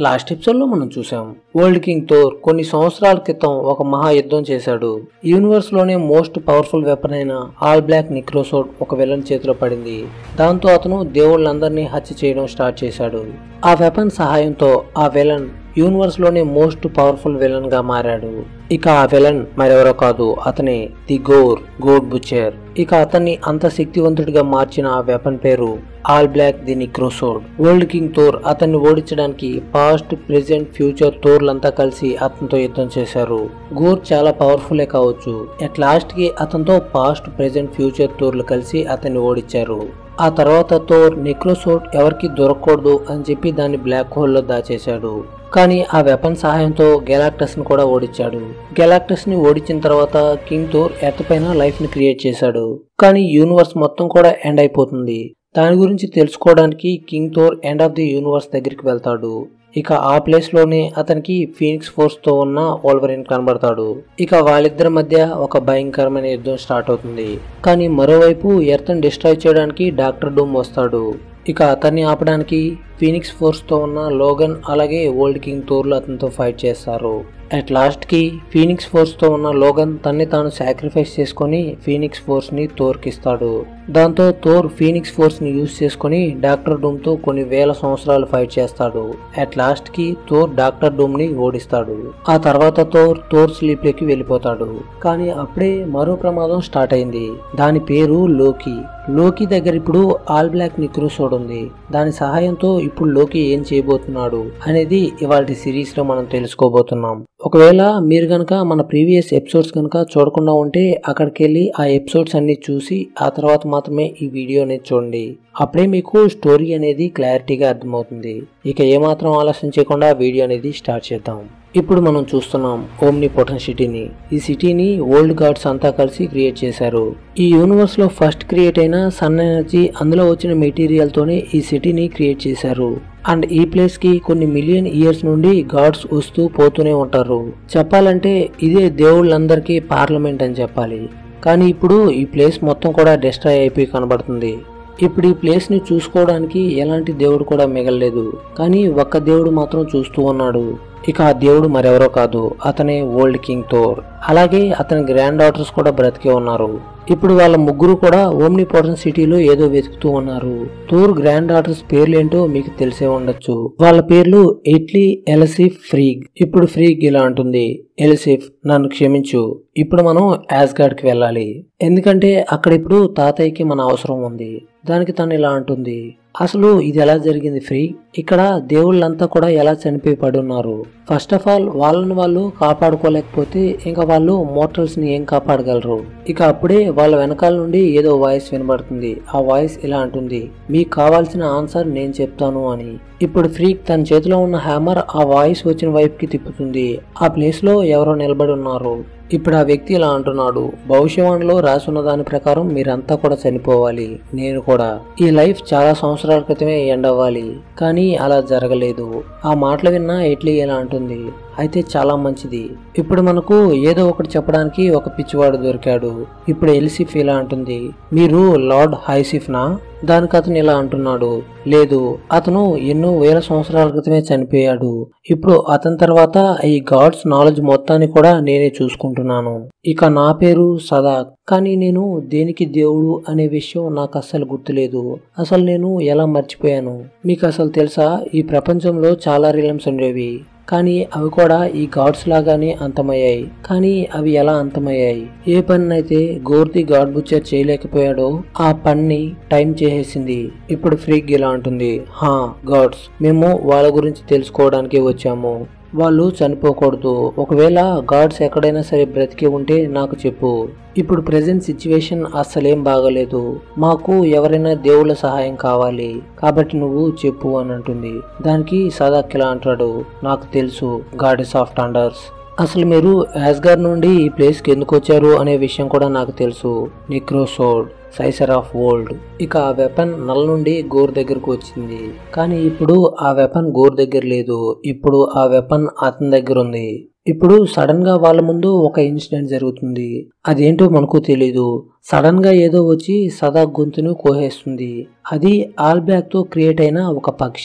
last episode లో మనం చూసాం వరల్డ్ కింగ్ థోర్ కొన్ని సంవత్సరాల క్రితం ఒక మహా యుద్ధం చేశాడు యూనివర్స్ లోనే మోస్ట్ పవర్ఫుల్ వెపన్ అయిన ఆల్ బ్లాక్ నిక్రోసోడ్ ఒక విలన్ చేతిలో పడింది దాంతో అతను దేవుళ్ళందరినీ హత్య చేయడం స్టార్ట్ చేశాడు ఆ వెపన్ సహాయంతో ఆ విలన్ యూనివర్స్ లోనే మోస్ట్ పవర్ఫుల్ విలన్ గా మారాడు ఇక ఆ విలన్ మరెవరో కాదు అతనే ది గోర్ గోడ్ బుచర్ ఇక అతన్ని అంత శక్తివంతుడిగా మార్చిన ఆ వెపన్ పేరు All Black the Necrosword world king Thor అతన్ని ఓడించడానికి పాస్ట్ ప్రెసెంట్ ఫ్యూచర్ థోర్లంతా కలిసి అతనితో యుద్ధం చేశారు గోర్ చాలా పవర్ఫుల్లే కావచ్చు అట్ లాస్ట్ కి అతనితో పాస్ట్ ప్రెసెంట్ ఫ్యూచర్ థోర్లు కలిసి అతన్ని ఓడించారు ఆ తర్వాత థోర్ నిక్రోసోడ్ ఎవరికి దొరకకూడదు అని చెప్పి దాన్ని బ్లాక్ హోల్లో దాచేశాడు కానీ ఆ వెపన్ సహాయంతో గెలాక్టస్ ని కూడా ఓడించాడు గెలాక్టస్ ని ఓడించిన తర్వాత కింగ్ థోర్ ఎర్త్ పైన లైఫ్ ని క్రియేట్ చేశాడు కానీ యూనివర్స్ మొత్తం కూడా ఎండ్ అయిపోతుంది దాని గురించి తెలుసుకోవడానికి king Thor end of the universe దగ్గరికి వెళ్తాడు ఇక ఆ ప్లేస్ లోనే అతనికి ఫీనిక్స్ ఫోర్స్ తో ఉన్న ఓల్వరిన్ కనబడతాడు ఇక వాళ్ళిద్దరి మధ్య ఒక భయంకరమైన యుద్ధం స్టార్ట్ అవుతుంది కానీ మరోవైపు ఎర్త్ డిస్ట్రాయ్ చేయడానికి డాక్టర్ డూమ్ వస్తాడు ఇక అతన్ని ఆపడానికి ఫీనిక్స్ ఫోర్స్ తో ఉన్న లోగన్ అలాగే ఓల్డ్ కింగ్ థోర్లు అతనితో ఫైట్ చేస్తారు అట్ లాస్ట్ కి ఫీనిక్స్ ఫోర్స్ తో ఉన్న లోగన్ తన్ని తాను సాక్రిఫైస్ చేసుకొని ఫీనిక్స్ ఫోర్స్ ని థోర్కిస్తాడు దాంతో థోర్ ఫీనిక్స్ ఫోర్స్ ని యూజ్ చేసుకొని డాక్టర్ డూమ్ తో కొన్ని వేల సంవత్సరాలు ఫైట్ చేస్తాడు అట్ లాస్ట్ కి థోర్ డాక్టర్ డూమ్ ని ఓడిస్తాడు ఆ తర్వాత థోర్ థోర్ స్లీప్ లోకి వెళ్ళిపోతాడు కానీ అప్పుడే మరో ప్రమాదం స్టార్ట్ అయింది దాని పేరు లోకి లోకి దగ్గర ఇప్పుడు ఆల్ బ్లాక్ నిక్రూసోడ్ ఉంది దాని సహాయంతో ఇప్పుడు లోకి ఏం చేయబోతున్నాడు అనేది ఇవాళ సిరీస్ లో మనం తెలుసుకోబోతున్నాం ఒకవేళ మీరు గనక మన ప్రీవియస్ ఎపిసోడ్స్ కనుక చూడకుండా ఉంటే అక్కడికి వెళ్ళి ఆ ఎపిసోడ్స్ అన్ని చూసి ఆ తర్వాత మాత్రమే ఈ వీడియో అనేది చూడండి అప్పుడే మీకు స్టోరీ అనేది క్లారిటీగా అర్థమవుతుంది ఇక ఏమాత్రం ఆలస్యం చేయకుండా వీడియో అనేది స్టార్ట్ చేద్దాం ఇప్పుడు మనం చూస్తున్నాం ఓమ్ని పొటన్ సిటీని ఈ సిటీని ఓల్డ్ గాడ్స్ అంతా కలిసి క్రియేట్ చేశారు ఈ యూనివర్స్ లో ఫస్ట్ క్రియేట్ అయిన సన్ ఎనర్జీ అందులో వచ్చిన మెటీరియల్ తోనే ఈ సిటీని క్రియేట్ చేశారు అండ్ ఈ ప్లేస్ కి కొన్ని మిలియన్ ఇయర్స్ నుండి గాడ్స్ వస్తూ పోతూనే ఉంటారు చెప్పాలంటే ఇదే దేవుళ్ళందరికీ పార్లమెంట్ అని చెప్పాలి కానీ ఇప్పుడు ఈ ప్లేస్ మొత్తం కూడా డిస్ట్రాయ్ అయిపోయి కనబడుతుంది ఇప్పుడు ఈ ప్లేస్ ని చూసుకోవడానికి ఎలాంటి దేవుడు కూడా మిగలలేదు కానీ ఒక్క దేవుడు మాత్రం చూస్తూ ఉన్నాడు ఇక ఆ దేవుడు మరెవరో కాదు అతనే ఓల్డ్ కింగ్ థోర్ అలాగే అతని గ్రాండ్ డాటర్స్ కూడా బ్రతికే ఉన్నారు ఇప్పుడు వాళ్ళ ముగ్గురు కూడా ఓమ్ని పోర్టన్ సిటీలో ఏదో వెతుకుతూ ఉన్నారు థోర్ గ్రాండ్ డాటర్స్ పేర్లు ఏంటో మీకు తెలిసే ఉండొచ్చు వాళ్ళ పేర్లు ఎట్లీ ఎలసిఫ్ ఫ్రీగ్ ఇప్పుడు ఫ్రీగ్ ఇలా అంటుంది ఎలిసిఫ్ నన్ను క్షమించు ఇప్పుడు మనం యాస్గార్డ్ కి వెళ్ళాలి ఎందుకంటే అక్కడ ఇప్పుడు తాతయ్యకి మన అవసరం ఉంది దానికి తను ఇలా అంటుంది అసలు ఇది ఎలా జరిగింది ఫ్రీ ఇక్కడ దేవుళ్ళంతా కూడా ఎలా చనిపోయి పడి ఉన్నారు ఫస్ట్ ఆఫ్ ఆల్ వాళ్ళని వాళ్ళు కాపాడుకోలేకపోతే ఇంకా వాళ్ళు మోటల్స్ ని ఏం కాపాడగలరు ఇక అప్పుడే వాళ్ళ వెనకాల నుండి ఏదో వాయిస్ వినబడుతుంది ఆ వాయిస్ ఇలా అంటుంది మీకు కావాల్సిన ఆన్సర్ నేను చెప్తాను అని ఇప్పుడు ఫ్రీక్ తన చేతిలో ఉన్న హ్యామర్ ఆ వాయిస్ వచ్చిన వైపుకి తిప్పుతుంది ఆ ప్లేస్ లో ఎవరో నిలబడి ఉన్నారు ఇప్పుడు ఆ వ్యక్తి ఇలా అంటున్నాడు భవిష్యవాణిలో రాసున్న దాని ప్రకారం మీరంతా కూడా చనిపోవాలి నేను కూడా ఈ లైఫ్ చాలా సంవత్సరాల క్రితమే ఎండ్ అవ్వాలి కానీ అలా జరగలేదు ఆ మాటలు విన్నా ఎట్లీ ఇలా అంటుంది అయితే చాలా మంచిది ఇప్పుడు మనకు ఏదో ఒకటి చెప్పడానికి ఒక పిచ్చివాడు దొరికాడు ఇప్పుడు ఎలిసిఫ్ ఇలా అంటుంది మీరు లార్డ్ హైసిఫ్నా దానికి అతను ఇలా అంటున్నాడు లేదు అతను ఎన్నో వేల సంవత్సరాల క్రితమే చనిపోయాడు ఇప్పుడు అతని తర్వాత ఈ గాడ్స్ నాలెడ్జ్ మొత్తాన్ని కూడా నేనే చూసుకుంటున్నాను ఇక నా పేరు సదాక్ కానీ నేను దేనికి దేవుడు అనే విషయం నాకు అస్సలు గుర్తులేదు అసలు నేను ఎలా మర్చిపోయాను మీకు అసలు తెలుసా ఈ ప్రపంచంలో చాలా రిలమ్స్ ఉండేవి కానీ అవి కూడా ఈ గాడ్స్ లాగానే అంతమయ్యాయి కానీ అవి ఎలా అంతమయ్యాయి ఏ పనినైతే గోర్తి గాడ్ బుచ్చర్ చేయలేకపోయాడో ఆ పని టైం చేసేసింది ఇప్పుడు ఫ్రీక్ ఇలా అంటుంది హా గాడ్స్ మేము వాళ్ళ గురించి తెలుసుకోవడానికి వచ్చాము వాళ్ళు చనిపోకూడదు ఒకవేళ గాడ్స్ ఎక్కడైనా సరే బ్రతికి ఉంటే నాకు చెప్పు ఇప్పుడు ప్రజెంట్ సిచ్యువేషన్ అస్సలేం బాగలేదు మాకు ఎవరైనా దేవుళ్ళ సహాయం కావాలి కాబట్టి నువ్వు చెప్పు అని అంటుంది దానికి సదాక్ ఇలా అంటాడు నాకు తెలుసు గాడెస్ ఆఫ్ టాండర్స్ అసలు మీరు యాస్గార్ నుండి ఈ ప్లేస్కి ఎందుకు వచ్చారు అనే విషయం కూడా నాకు తెలుసు నిక్రోసోడ్ సైసర్ ఆఫ్ వరల్డ్ ఇక ఆ వెపన్ నల్ నుండి గోర్ దగ్గరకు వచ్చింది కానీ ఇప్పుడు ఆ వెపన్ గోర్ దగ్గర లేదు ఇప్పుడు ఆ వెపన్ అతని దగ్గర ఉంది ఇప్పుడు సడన్ గా వాళ్ళ ముందు ఒక ఇన్సిడెంట్ జరుగుతుంది అదేంటో మనకు తెలీదు సడన్ గా ఏదో వచ్చి సదా గొంతును కోహేస్తుంది అది ఆల్ బ్యాక్ తో క్రియేట్ అయిన ఒక పక్షి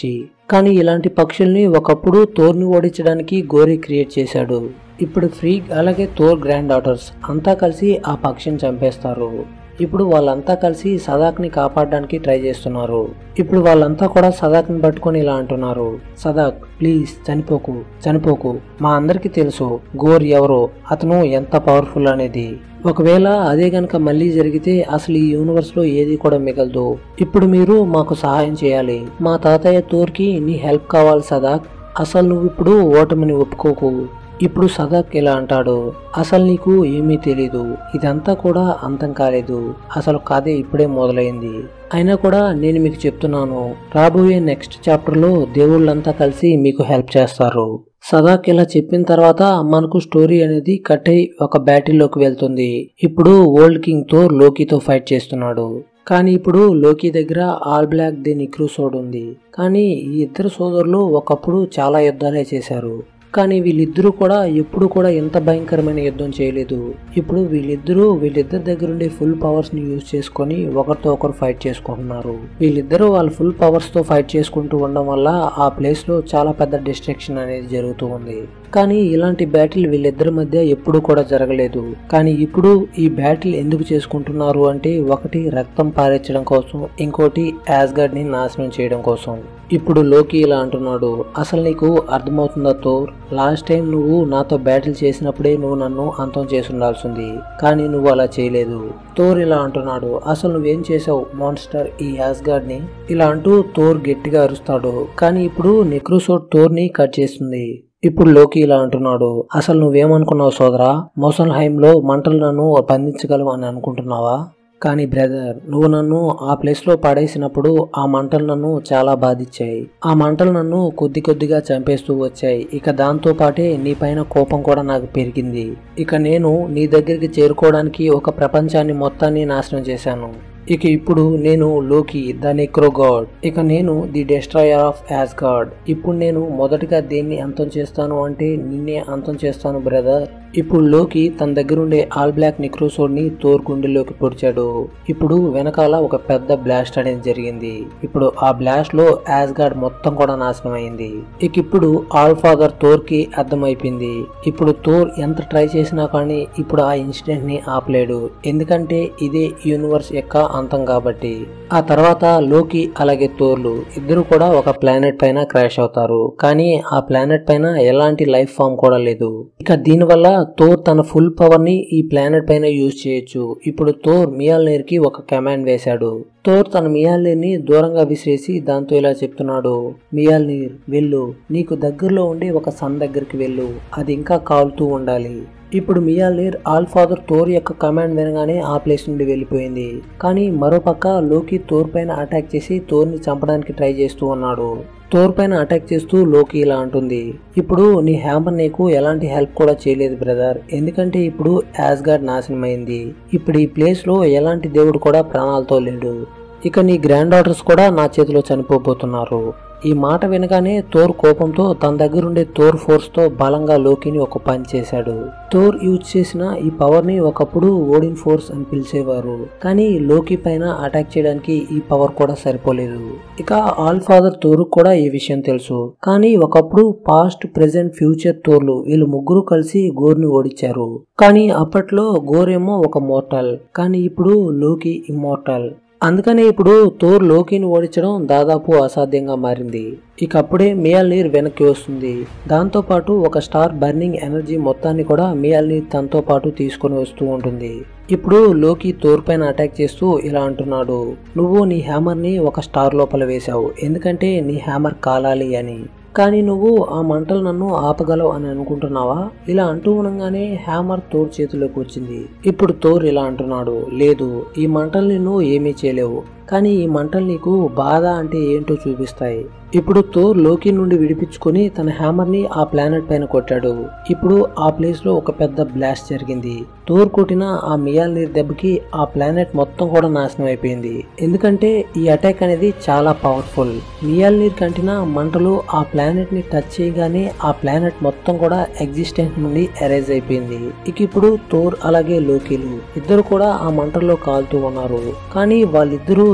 కానీ ఇలాంటి పక్షుల్ని ఒకప్పుడు తోర్ని ఓడించడానికి గోరి క్రియేట్ చేశాడు ఇప్పుడు ఫ్రీగ్ అలాగే తోర్ గ్రాండ్ డాటర్స్ అంతా కలిసి ఆ పక్షిని చంపేస్తారు ఇప్పుడు వాళ్ళంతా కలిసి సదాక్ని కాపాడడానికి ట్రై చేస్తున్నారు ఇప్పుడు వాళ్ళంతా కూడా సదాక్ని పట్టుకొని ఇలా అంటున్నారు సదాక్ ప్లీజ్ చనిపోకు చనిపోకు మా అందరికీ తెలుసు గోర్ ఎవరో అతను ఎంత పవర్ఫుల్ అనేది ఒకవేళ అదే గనక మళ్ళీ జరిగితే అసలు ఈ యూనివర్స్ లో ఏది కూడా మిగలదు ఇప్పుడు మీరు మాకు సహాయం చేయాలి మా తాతయ్య తోర్కి నీ హెల్ప్ కావాలి సదాక్ అసలు నువ్వు ఇప్పుడు ఓటమిని ఒప్పుకోకు ఇప్పుడు సదాక్ ఇలా అంటాడు అసలు నీకు ఏమీ తెలీదు ఇదంతా కూడా అంతం కాలేదు అసలు కథ ఇప్పుడే మొదలైంది అయినా కూడా నేను మీకు చెప్తున్నాను రాబోయే నెక్స్ట్ చాప్టర్లో దేవుళ్ళంతా కలిసి మీకు హెల్ప్ చేస్తారు సదాక్ ఇలా చెప్పిన తర్వాత మనకు స్టోరీ అనేది కట్ అయి ఒక బ్యాటిల్లోకి వెళ్తుంది ఇప్పుడు ఓల్డ్ కింగ్ తో లోకితో ఫైట్ చేస్తున్నాడు కానీ ఇప్పుడు లోకి దగ్గర ఆల్ బ్లాక్ ది నిక్రూసోడ్ ఉంది కానీ ఈ ఇద్దరు సోదరులు ఒకప్పుడు చాలా యుద్ధాలే చేశారు కానీ వీళ్ళిద్దరూ కూడా ఎప్పుడు కూడా ఎంత భయంకరమైన యుద్ధం చేయలేదు ఇప్పుడు వీళ్ళిద్దరూ వీళ్ళిద్దరి దగ్గర ఉండే ఫుల్ పవర్స్ ని యూజ్ చేసుకొని ఒకరితో ఒకరు ఫైట్ చేసుకుంటున్నారు వీళ్ళిద్దరూ వాళ్ళ ఫుల్ పవర్స్ తో ఫైట్ చేసుకుంటూ ఉండడం వల్ల ఆ ప్లేస్ లో చాలా పెద్ద డిస్ట్రక్షన్ అనేది జరుగుతూ ఉంది కానీ ఇలాంటి బ్యాటిల్ వీళ్ళిద్దరి మధ్య ఎప్పుడు కూడా జరగలేదు కానీ ఇప్పుడు ఈ బ్యాటిల్ ఎందుకు చేసుకుంటున్నారు అంటే ఒకటి రక్తం పారించడం కోసం ఇంకోటి యాస్గడ్ ని నాశనం చేయడం కోసం ఇప్పుడు లోకి ఇలా అంటున్నాడు అసలు నీకు అర్థమవుతుందా తోర్ లాస్ట్ టైం నువ్వు నాతో బ్యాటిల్ చేసినప్పుడే నువ్వు నన్ను అంతం చేసి ఉండాల్సింది కానీ నువ్వు అలా చేయలేదు తోర్ ఇలా అంటున్నాడు అసలు నువ్వేం చేసావు మాన్స్టర్ ఈ యాస్గాడ్ ని ఇలా అంటూ తోర్ గట్టిగా అరుస్తాడు కానీ ఇప్పుడు నెక్రూసోడ్ తోర్ ని కట్ చేస్తుంది ఇప్పుడు లోకి ఇలా అంటున్నాడు అసలు నువ్వేమనుకున్నావు సోదరా మోసన్ హైమ్ లో మంటలు నన్ను బంధించగలవు అని అనుకుంటున్నావా కానీ బ్రదర్ నువ్వు నన్ను ఆ ప్లేస్ లో పడేసినప్పుడు ఆ మంటలు నన్ను చాలా బాధించాయి ఆ మంటలు నన్ను కొద్ది కొద్దిగా చంపేస్తూ వచ్చాయి ఇక దాంతో పాటే నీ పైన కోపం కూడా నాకు పెరిగింది ఇక నేను నీ దగ్గరికి చేరుకోవడానికి ఒక ప్రపంచాన్ని మొత్తాన్ని నాశనం చేశాను ఇక ఇప్పుడు నేను లోకి ద నెక్రో గాడ్ ఇక నేను the destroyer of Asgard ఇప్పుడు నేను మొదటగా దేన్ని అంతం చేస్తాను అంటే నిన్నే అంతం చేస్తాను బ్రదర్ ఇప్పుడు లోకి తన దగ్గర ఉండే ఆల్ బ్లాక్ నిక్రోసోడ్ ని తోర్ గుండెలోకి పొడిచాడు ఇప్పుడు వెనకాల ఒక పెద్ద బ్లాస్ట్ అనేది జరిగింది ఇప్పుడు ఆ బ్లాస్ట్ లో యాజ్ గాడ్ మొత్తం కూడా నాశనం అయింది ఇక ఇప్పుడు ఆల్ ఫాదర్ తోర్ కి అర్థమైపోయింది ఇప్పుడు తోర్ ఎంత ట్రై చేసినా కానీ ఇప్పుడు ఆ ఇన్సిడెంట్ ని ఆపలేడు ఎందుకంటే ఇదే యూనివర్స్ యొక్క అంతం కాబట్టి ఆ తర్వాత లోకి అలాగే తోర్లు ఇద్దరు కూడా ఒక ప్లానెట్ పైన క్రాష్ అవుతారు కానీ ఆ ప్లానెట్ పైన ఎలాంటి లైఫ్ ఫామ్ కూడా లేదు ఇక దీనివల్ల తోర్ తన ఫుల్ పవర్ ని ఈ ప్లానెట్ పైన యూజ్ చేయొచ్చు ఇప్పుడు తోర్ మియాల్నేర్ కి ఒక కమాండ్ వేశాడు తోర్ తన మియాల్నీర్ ని దూరంగా విసిరేసి దాంతో ఇలా చెప్తున్నాడు మియాల్నీర్ వెళ్ళు నీకు దగ్గరలో ఉండే ఒక సన్ దగ్గరికి వెళ్ళు అది ఇంకా కాలుతూ ఉండాలి ఇప్పుడు మియాల్నీర్ ఆల్ ఫాదర్ తోర్ యొక్క కమాండ్ వినగానే ఆ ప్లేస్ నుండి వెళ్ళిపోయింది కానీ మరోపక్క లోకి తోర్ పైన అటాక్ చేసి తోర్ని చంపడానికి ట్రై చేస్తూ ఉన్నాడు తోర్ పైన అటాక్ చేస్తూ లోకి ఇలా అంటుంది ఇప్పుడు నీ హ్యామర్ నీకు ఎలాంటి హెల్ప్ కూడా చేయలేదు బ్రదర్ ఎందుకంటే ఇప్పుడు యాస్గార్డ్ నాశనమైంది ఇప్పుడు ఈ ప్లేస్ లో ఎలాంటి దేవుడు కూడా ప్రాణాలతో లేడు ఇక నీ గ్రాండ్ డాటర్స్ కూడా నా చేతిలో చనిపోబోతున్నారు ఈ మాట వినగానే తోర్ కోపంతో తన దగ్గరుండే తోర్ ఫోర్స్ తో బలంగా లోకిని ఒక పని చేశాడు తోర్ యూజ్ చేసిన ఈ పవర్ ని ఒకప్పుడు ఓడిన్ ఫోర్స్ అని పిలిచేవారు కానీ లోకి పైన అటాక్ చేయడానికి ఈ పవర్ కూడా సరిపోలేదు ఇక ఆల్ ఫాదర్ తోరు కూడా ఈ విషయం తెలుసు కానీ ఒకప్పుడు పాస్ట్ ప్రెసెంట్ ఫ్యూచర్ తోర్లు వీళ్ళు ముగ్గురు కలిసి గోర్ని ఓడించారు కానీ అప్పట్లో గోర్ ఏమో ఒక మోర్టల్ కానీ ఇప్పుడు లోకి ఇమ్మోర్టల్ అందుకనే ఇప్పుడు తోర్ లోకిని ఓడించడం దాదాపు అసాధ్యంగా మారింది ఇక అప్పుడే మియాల్నీర్ వెనక్కి వస్తుంది దాంతో పాటు ఒక స్టార్ బర్నింగ్ ఎనర్జీ మొత్తాన్ని కూడా మియాల్నీర్ తనతో పాటు తీసుకొని వస్తూ ఉంటుంది ఇప్పుడు లోకి తోర్ పైన అటాక్ చేస్తూ ఇలా అంటున్నాడు నువ్వు నీ హ్యామర్ ని ఒక స్టార్ లోపల వేశావు ఎందుకంటే నీ హ్యామర్ కాలాలి అని కానీ నువ్వు ఆ మంటలు నన్ను ఆపగలవు అని అనుకుంటున్నావా ఇలా అంటూ ఉండగానే హ్యామర్ తోర్ చేతిలోకి వచ్చింది ఇప్పుడు తోర్ ఇలా అంటున్నాడు లేదు ఈ మంటలు నిన్ను ఏమీ చేయలేవు కానీ ఈ మంటలు నీకు బాధ అంటే ఏంటో చూపిస్తాయి ఇప్పుడు తోర్ లోకి నుండి విడిపించుకొని తన హ్యామర్ ని ఆ ప్లానెట్ పైన కొట్టాడు ఇప్పుడు ఆ ప్లేస్ లో ఒక పెద్ద బ్లాస్ట్ జరిగింది తోర్ కొట్టిన ఆ మియాల్ నీర్ దెబ్బకి ఆ ప్లానెట్ మొత్తం కూడా నాశనం అయిపోయింది ఎందుకంటే ఈ అటాక్ అనేది చాలా పవర్ఫుల్ మియాల్ నీర్ కంటిన మంటలు ఆ ప్లానెట్ ని టచ్ చేయగానే ఆ ప్లానెట్ మొత్తం కూడా ఎగ్జిస్టెన్స్ నుండి ఎరేజ్ అయిపోయింది ఇక ఇప్పుడు తోర్ అలాగే లోకిలు ఇద్దరు కూడా ఆ మంటల్లో కాలుతూ ఉన్నారు కానీ వాళ్ళిద్దరూ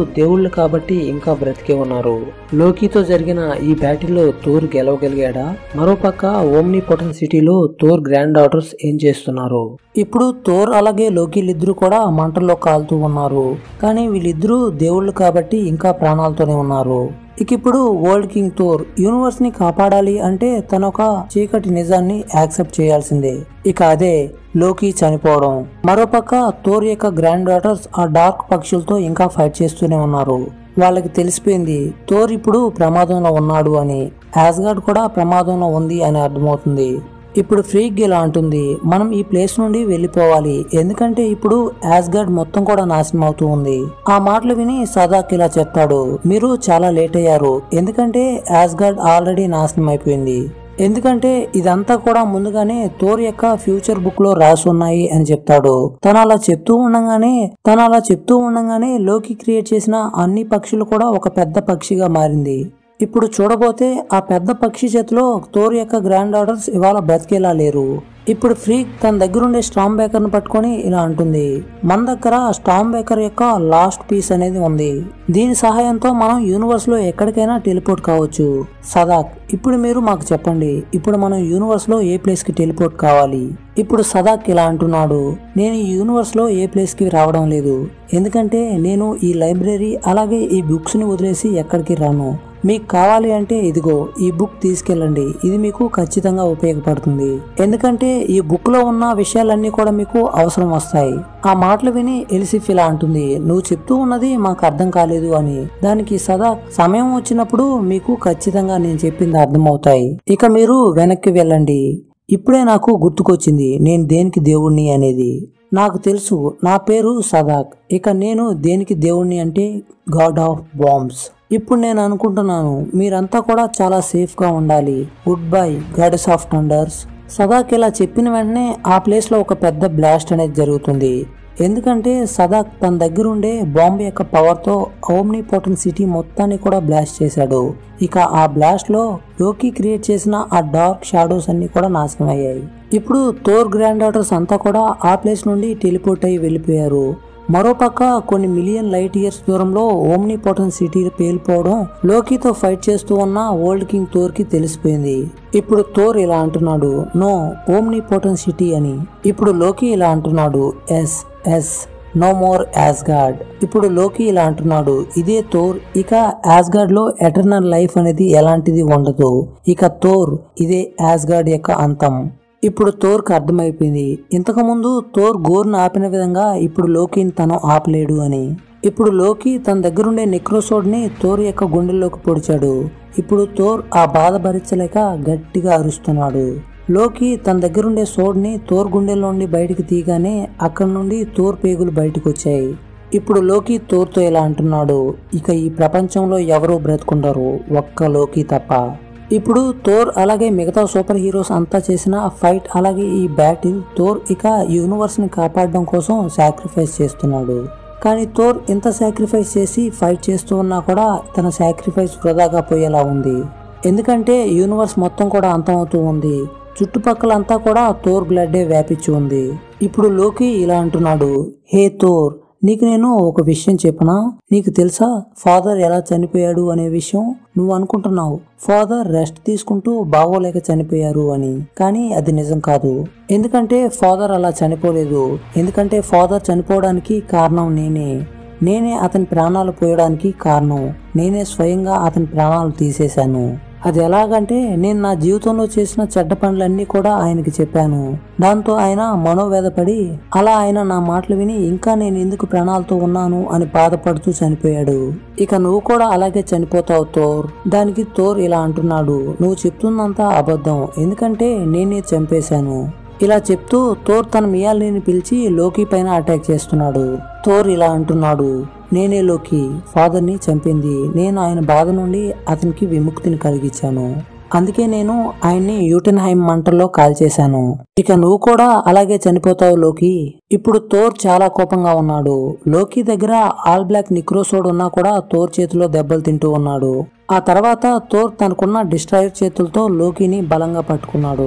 దేవుళ్ళు కాబట్టి ఇంకా బ్రతికే ఉన్నారు లోకీతో జరిగిన ఈ బ్యాటిల్లో థోర్ గెలవగలిగాడా మరోపక్క ఓమ్ని పొటన్ సిటీలో థోర్ గ్రాండ్ డాటర్స్ ఏం చేస్తున్నారు ఇప్పుడు థోర్ అలాగే లోకీలిద్దరూ కూడా మంటల్లో కాలుతూ ఉన్నారు కానీ వీళ్ళిద్దరూ దేవుళ్ళు కాబట్టి ఇంకా ప్రాణాలతోనే ఉన్నారు ఇక ఇప్పుడు వరల్డ్ కింగ్ థోర్ యూనివర్స్ ని కాపాడాలి అంటే తన ఒక చీకటి నిజాన్ని యాక్సెప్ట్ చేయాల్సిందే ఇక అదే లోకి చనిపోవడం మరోపక్క థోర్ యొక్క గ్రాండ్ డాటర్స్ ఆ డార్క్ పక్షులతో ఇంకా ఫైట్ చేస్తూనే ఉన్నారు వాళ్ళకి తెలిసిపోయింది థోర్ ఇప్పుడు ప్రమాదంలో ఉన్నాడు అని యాస్గార్డ్ కూడా ప్రమాదంలో ఉంది అని అర్థమవుతుంది ఇప్పుడు ఫ్రీక్ ఇలా అంటుంది మనం ఈ ప్లేస్ నుండి వెళ్ళిపోవాలి ఎందుకంటే ఇప్పుడు యాస్గార్డ్ మొత్తం కూడా నాశనం అవుతూ ఉంది ఆ మాటలు విని సదాక్ ఇలా చెప్తాడు మీరు చాలా లేట్ అయ్యారు ఎందుకంటే యాస్గార్డ్ ఆల్రెడీ నాశనం అయిపోయింది ఎందుకంటే ఇదంతా కూడా ముందుగానే థోర్ యొక్క ఫ్యూచర్ బుక్ లో రాసి ఉన్నాయి అని చెప్తాడు తను అలా చెప్తూ ఉండగానే తను అలా చెప్తూ ఉండగానే లోకి క్రియేట్ చేసిన అన్ని పక్షులు కూడా ఒక పెద్ద పక్షిగా మారింది ఇప్పుడు చూడబోతే ఆ పెద్ద పక్షి చేతిలో థోర్ యొక్క గ్రాండ్ ఆర్డర్స్ ఇవాళ బ్రతికేలా లేరు ఇప్పుడు ఫ్రీక్ తన దగ్గరుండే స్టామ్ బేకర్ ను పట్టుకొని ఇలా అంటుంది మన దగ్గర స్టామ్ బేకర్ యొక్క లాస్ట్ పీస్ అనేది ఉంది దీని సహాయంతో మనం యూనివర్స్ లో ఎక్కడికైనా టెలిపోర్ట్ కావచ్చు సదాక్ ఇప్పుడు మీరు మాకు చెప్పండి ఇప్పుడు మనం యూనివర్స్ లో ఏ ప్లేస్ కి టెలిపోర్ట్ కావాలి ఇప్పుడు సదాక్ ఇలా అంటున్నాడు నేను ఈ యూనివర్స్ లో ఏ ప్లేస్ కి రావడం లేదు ఎందుకంటే నేను ఈ లైబ్రరీ అలాగే ఈ బుక్స్ ని వదిలేసి ఎక్కడికి రాను మీకు కావాలి అంటే ఇదిగో ఈ బుక్ తీసుకెళ్ళండి ఇది మీకు ఖచ్చితంగా ఉపయోగపడుతుంది ఎందుకంటే ఈ బుక్ లో ఉన్న విషయాలన్నీ కూడా మీకు అవసరం వస్తాయి ఆ మాటలు విని ఎలిసిఫ్ ఇలా అంటుంది నువ్వు చెప్తూ ఉన్నది మాకు అర్థం కాలేదు అని దానికి సదా సమయం వచ్చినప్పుడు మీకు ఖచ్చితంగా నేను చెప్పింది అర్థమవుతాయి ఇక మీరు వెనక్కి వెళ్ళండి ఇప్పుడే నాకు గుర్తుకొచ్చింది నేను దేనికి దేవుణ్ణి అనేది నాకు తెలుసు నా పేరు సదాక్ ఇక నేను దేనికి దేవుణ్ణి అంటే గాడ్ ఆఫ్ బాంబ్స్ ఇప్పుడు నేను అనుకుంటున్నాను మీరంతా కూడా చాలా సేఫ్గా ఉండాలి goodbye goddess of thunders Sadak ఇలా చెప్పిన వెంటనే ఆ ప్లేస్లో ఒక పెద్ద బ్లాస్ట్ అనేది జరుగుతుంది ఎందుకంటే సదాక్ తన దగ్గరుండే బాంబే యొక్క పవర్తో ఓమ్ని పోటన్ సిటీ మొత్తాన్ని కూడా బ్లాస్ట్ చేశాడు ఇక ఆ బ్లాస్ట్ లో లోకి క్రియేట్ చేసిన ఆ డార్క్ షాడోస్ అన్ని కూడా నాశనం అయ్యాయి ఇప్పుడు థోర్ గ్రాండ్ డాటర్స్ అంతా కూడా ఆ ప్లేస్ నుండి టెలిపోర్ట్ అయ్యి వెళ్ళిపోయారు మరోపక్క కొన్ని మిలియన్ లైట్ ఇయర్స్ దూరంలో ఓమ్ని పోటన్ సిటీ పేలిపోవడం లోకితో ఫైట్ చేస్తూ ఉన్న ఓల్డ్ కింగ్ థోర్ కి తెలిసిపోయింది ఇప్పుడు థోర్ ఇలా అంటున్నాడు నో ఓమ్ని పోటన్ సిటీ అని ఇప్పుడు లోకి ఇలా అంటున్నాడు yes yes no more Asgard ఇప్పుడు లోకి ఇలా అంటున్నాడు ఇదే థోర్ ఇక యాస్గార్డ్ లో ఎటర్నల్ లైఫ్ అనేది ఎలాంటిది ఉండదు ఇక థోర్ ఇదే యాస్గార్డ్ యొక్క అంతం ఇప్పుడు థోర్కి అర్థమైపోయింది ఇంతకుముందు థోర్ గోర్ను ఆపిన విధంగా ఇప్పుడు లోకిని తను ఆపలేడు అని ఇప్పుడు లోకి తన దగ్గరుండే నెక్రోసోడ్ని థోర్ యొక్క గుండెల్లోకి పొడిచాడు ఇప్పుడు థోర్ ఆ బాధ భరించలేక గట్టిగా అరుస్తున్నాడు లోకి తన దగ్గరుండే సోడ్ని థోర్ గుండెల్లోండి బయటికి తీయగానే అక్కడి నుండి థోర్ పేగులు బయటకు వచ్చాయి ఇప్పుడు లోకి థోర్తో ఇలా అంటున్నాడు ఇక ఈ ప్రపంచంలో ఎవరూ బ్రతుకుండరు ఒక్క లోకి తప్ప ఇప్పుడు థోర్ అలాగే మిగతా సూపర్ హీరోస్ అంతా చేసిన ఫైట్ అలాగే ఈ బ్యాటిల్ థోర్ ఇక యూనివర్స్ ని కాపాడడం కోసం సాక్రిఫైస్ చేస్తున్నాడు కానీ థోర్ ఇంత సాక్రిఫైస్ చేసి ఫైట్ చేస్తూ ఉన్నా కూడా తన సాక్రిఫైస్ వృధాగా పోయేలా ఉంది ఎందుకంటే యూనివర్స్ మొత్తం కూడా అంతమవుతూ ఉంది చుట్టుపక్కలంతా కూడా థోర్ బ్లడ్డే వ్యాపించి ఉంది ఇప్పుడు లోకి ఇలా అంటున్నాడు హే థోర్ నీకు నేను ఒక విషయం చెప్పనా నీకు తెలుసా ఫాదర్ ఎలా చనిపోయాడు అనే విషయం నువ్వు అనుకుంటున్నావు ఫాదర్ రెస్ట్ తీసుకుంటూ బాగోలేక చనిపోయారు అని కానీ అది నిజం కాదు ఎందుకంటే ఫాదర్ అలా చనిపోలేదు ఎందుకంటే ఫాదర్ చనిపోవడానికి కారణం నేనే నేనే అతని ప్రాణాలు పోయడానికి కారణం నేనే స్వయంగా అతని ప్రాణాలు తీసేశాను అది ఎలాగంటే నేను నా జీవితంలో చేసిన చెడ్డ పనులన్నీ కూడా ఆయనకి చెప్పాను దాంతో ఆయన మనోవేదపడి అలా ఆయన నా మాటలు విని ఇంకా నేను ఎందుకు ప్రాణాలతో ఉన్నాను అని బాధపడుతూ చనిపోయాడు ఇక నువ్వు కూడా అలాగే చనిపోతావు తోర్ దానికి తోర్ ఇలా అంటున్నాడు నువ్వు చెప్తుందంతా అబద్ధం ఎందుకంటే నేనే చంపేశాను ఇలా చెప్తూ థోర్ తన మియాల్ని పిలిచి లోకి పైన అటాక్ చేస్తున్నాడు థోర్ ఇలా అంటున్నాడు నేనే లోకి ఫాదర్ని చంపింది నేను ఆయన బాధ నుండి అతనికి విముక్తిని కలిగించాను అందుకే నేను ఆయన్ని యూటెన్హైమ్ మంటల్లో కాల్చేశాను ఇక నువ్వు కూడా అలాగే చనిపోతావు లోకి ఇప్పుడు థోర్ చాలా కోపంగా ఉన్నాడు లోకి దగ్గర ఆల్ బ్లాక్ నిక్రోసోడ్ ఉన్నా కూడా థోర్ చేతిలో దెబ్బలు తింటూ ఉన్నాడు ఆ తర్వాత థోర్ తనకున్న డిస్ట్రాయర్ చేతులతో లోకిని బలంగా పట్టుకున్నాడు